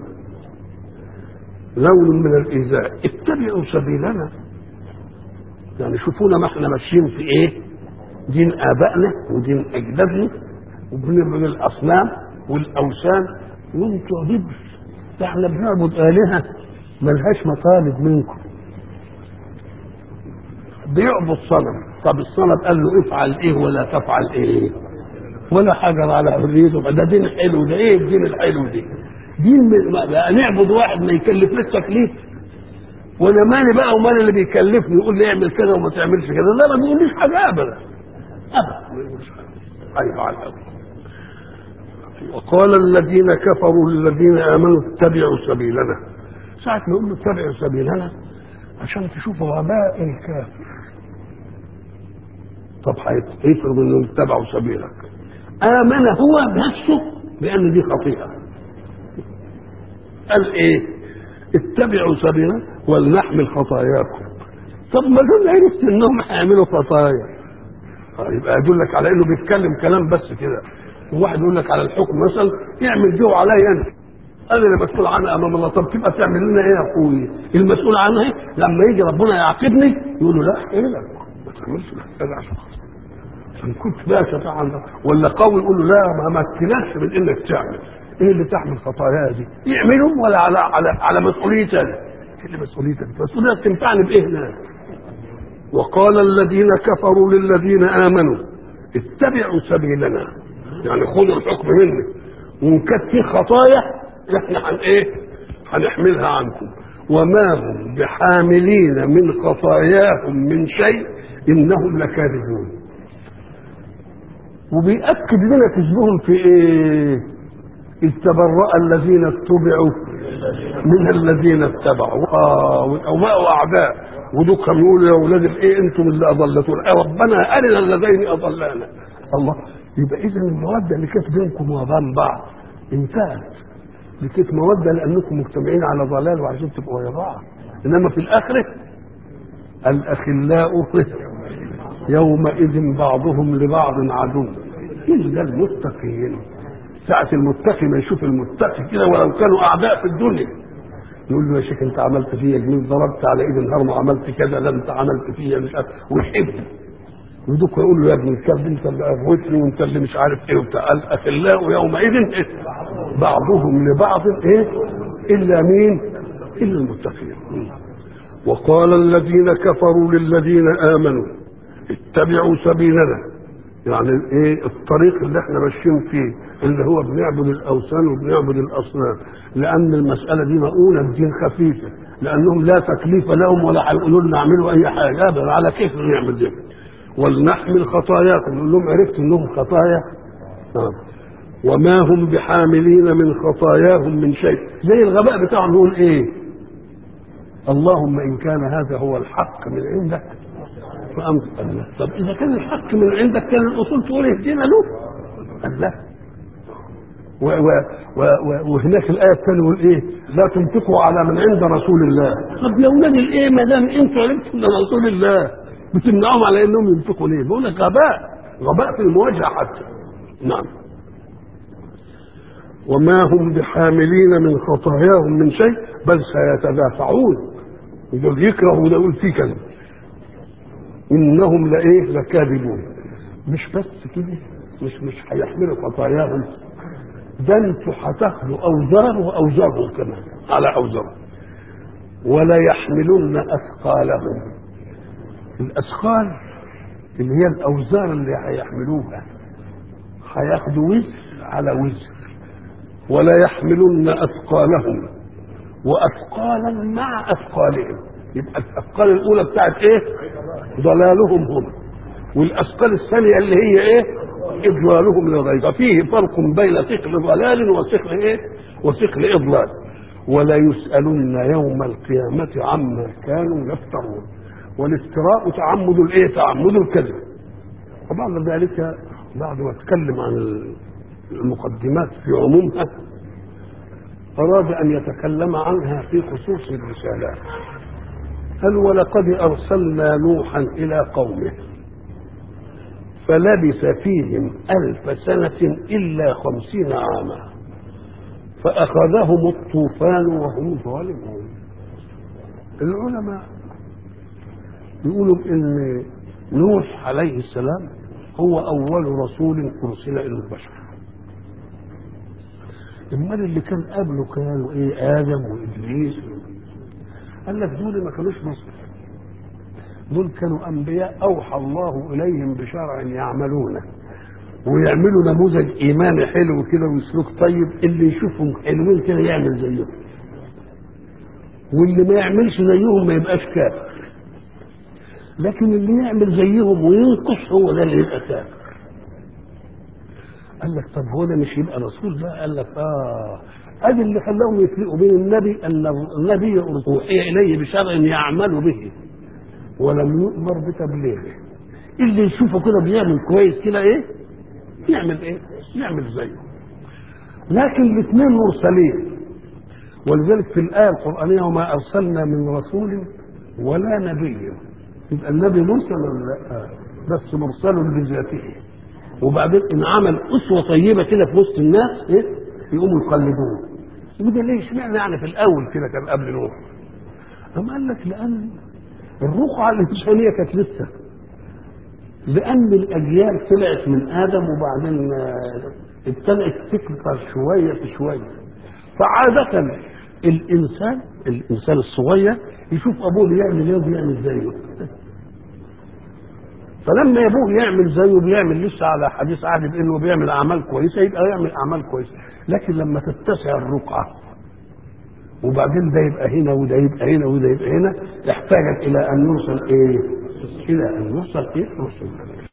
لون من الايذاء اتبعوا سبيلنا يعني شوفونا ما احنا ماشيين في ايه دين ابائنا ودين اجدادنا وبنعبد الاصنام والاوثان وانتوا عبيد ده احنا بنعبد الهه ملهاش مطالب منكم بيعبد صنم طب الصنم قال له افعل ايه ولا تفعل ايه ولا حجر على حريته ده دين حلو ده ايه الدين الحلو ده دين بقى نعبد واحد ما يكلفناش تكليف وانا مالي بقى ومال اللي بيكلفني يقول لي اعمل كده وما تعملش كده لا ما بيقوليش حاجه ابدا ابدا ما يقولش حاجه ايوه على الأول. وقال الذين كفروا للذين امنوا اتبعوا سبيلنا ساعة ما يقول له اتبعوا سبيلنا عشان تشوفوا وباء الكافر طب هيفرض انهم اتبعوا سبيلك امن هو بنفسه بان دي خطيئه قال ايه اتبعوا سبيلنا ولنحمل خطاياكم طب ما دول عرفت انهم هيعملوا خطايا يبقى يدلك على انه بيتكلم كلام بس كده وواحد يقول لك على الحكم مثلا اعمل جو عليا انت انا اللي مسؤول عنها امام الله طب تبقى تعمل لنا ايه يا اخوي المسؤول عنها لما يجي ربنا يعاقبني يقول له لا ايه لك ما تعملش كذا عشان ان كنت بقى شفاعة عندك ولا قوي يقول له لا ما مكنكش من انك تعمل ايه اللي تحمل خطايا دي يعملهم ولا على على على مسؤوليتك ايه اللي مسؤوليتك مسؤوليتك تنفعني بايه هناك وقال الذين كفروا للذين امنوا اتبعوا سبيلنا يعني خذوا الحكم مني وان كانت في خطايا احنا هن ايه هنحملها عنكم وما هم بحاملين من خطاياهم من شيء انهم لكاذبون وبيأكد لنا كذبهم في ايه إذ تبرأ الذين اتبعوا من الذين اتبعوا اه وبقوا اعداء ودول كانوا يقولوا يا اولاد الايه انتم اللي اضلتونا آه ربنا ارنا اللذين اضلانا الله يبقى اذا الموده اللي كانت بينكم وبين بعض انتهت دي كانت موده لانكم مجتمعين على ضلال وعايزين تبقوا ويا بعض انما في الاخره الاخلاء يومئذ بعضهم لبعض عدو الا المتقين ساعة المتقي ما يشوف المتقي كده ولو كانوا اعداء في الدنيا يقول له يا شيخ انت عملت فيا جميل ضربت على ايد الهرم وعملت كذا لا انت عملت فيا مش عارف ويحبني ودوك يقول له يا ابن الكلب انت اللي اغوتني وانت اللي مش عارف ايه وبتاع الاخلاء يومئذ إيه؟ بعضهم لبعض ايه الا مين الا المتقين وقال الذين كفروا للذين امنوا اتبعوا سبيلنا يعني ايه الطريق اللي احنا ماشيين فيه اللي هو بنعبد الاوثان وبنعبد الاصنام لان المساله دي مؤونه الدين خفيفه لانهم لا تكليف لهم ولا هيقولوا لنا اعملوا اي حاجه ابدا على كيف نعمل ده ولنحمل خطاياكم نقول لهم عرفت انهم خطايا نعم وما هم بحاملين من خطاياهم من شيء زي الغباء بتاعهم يقول ايه اللهم ان كان هذا هو الحق من عندك فامر الله طب اذا كان الحق من عندك كان الاصول تقول اهدنا له قال لا و و و و وهناك الايه الثانيه يقول ايه؟ لا تنفقوا على من عند رسول الله. طب يا اولاد الايه ما دام انتوا عرفتوا من رسول الله بتمنعهم على انهم ينفقوا ليه؟ بقول لك غباء غباء في المواجهه حتى. نعم. وما هم بحاملين من خطاياهم من شيء بل سيتدافعون. يقول يكره وده يقول فيه كذا. انهم لايه؟ لكاذبون. مش بس كده مش مش هيحملوا خطاياهم ده انتوا هتاخدوا اوزار واوزارهم كمان على اوزارهم ولا يحملن اثقالهم الاثقال اللي هي الاوزار اللي هيحملوها هياخدوا وزر على وزر ولا يحملن اثقالهم واثقالا مع اثقالهم يبقى الاثقال الاولى بتاعت ايه ضلالهم هم والاثقال الثانيه اللي هي ايه اضلالهم للغير ففيه فرق بين ثقل ضلال وثقل ايه وثقل اضلال ولا يسالون يوم القيامه عما كانوا يفترون والافتراء تعمد الايه تعمد الكذب وبعد ذلك بعد ما اتكلم عن المقدمات في عمومها اراد ان يتكلم عنها في خصوص الرسالات قال ولقد ارسلنا نوحا الى قومه فلبث فيهم ألف سنة إلا خمسين عاما فأخذهم الطوفان وهم ظالمون العلماء يقولوا إن نوح عليه السلام هو أول رسول أرسل إلى البشر المال اللي كان قبله كانوا إيه آدم وإبليس قال لك دول ما كانوش مصر دول كانوا انبياء اوحى الله اليهم بشرع يعملونه ويعملوا نموذج ايماني حلو كده وسلوك طيب اللي يشوفهم حلوين كده يعمل زيهم واللي ما يعملش زيهم ما يبقاش كافر لكن اللي يعمل زيهم وينقص هو ده اللي يبقى كافر قال لك طب هو ده مش يبقى رسول بقى قال لك اه ادي اللي خلاهم يفرقوا بين النبي ان النبي اوحي اليه بشرع يعمل به ولم يؤمر بتبليغه اللي يشوفه كده بيعمل كويس كده ايه يعمل ايه يعمل زيه لكن الاثنين مرسلين ولذلك في الآية القرآنية وما أرسلنا من رسول ولا نبي يبقى النبي مرسل ولا لا بس مرسل بذاته وبعدين إن عمل أسوة طيبة كده في وسط الناس إيه يقوموا يقلدوه وده ليه اشمعنى يعني في الأول كده كان قبل نوح أما قال لك لأن الرقعة الإنسانية كانت لسه لأن الأجيال طلعت من آدم وبعدين ابتدأت تكبر شوية في شوية فعادة الإنسان الإنسان الصغير يشوف أبوه بيعمل إيه وبيعمل زيه فلما أبوه يعمل زيه بيعمل لسه على حديث عهد بأنه بيعمل أعمال كويسة يبقى يعمل أعمال كويسة لكن لما تتسع الرقعة وبعدين ده يبقى هنا وده يبقى هنا وده يبقى هنا احتاجت الى ان يرسل ايه؟ الى ان يرسل ايه؟ رسل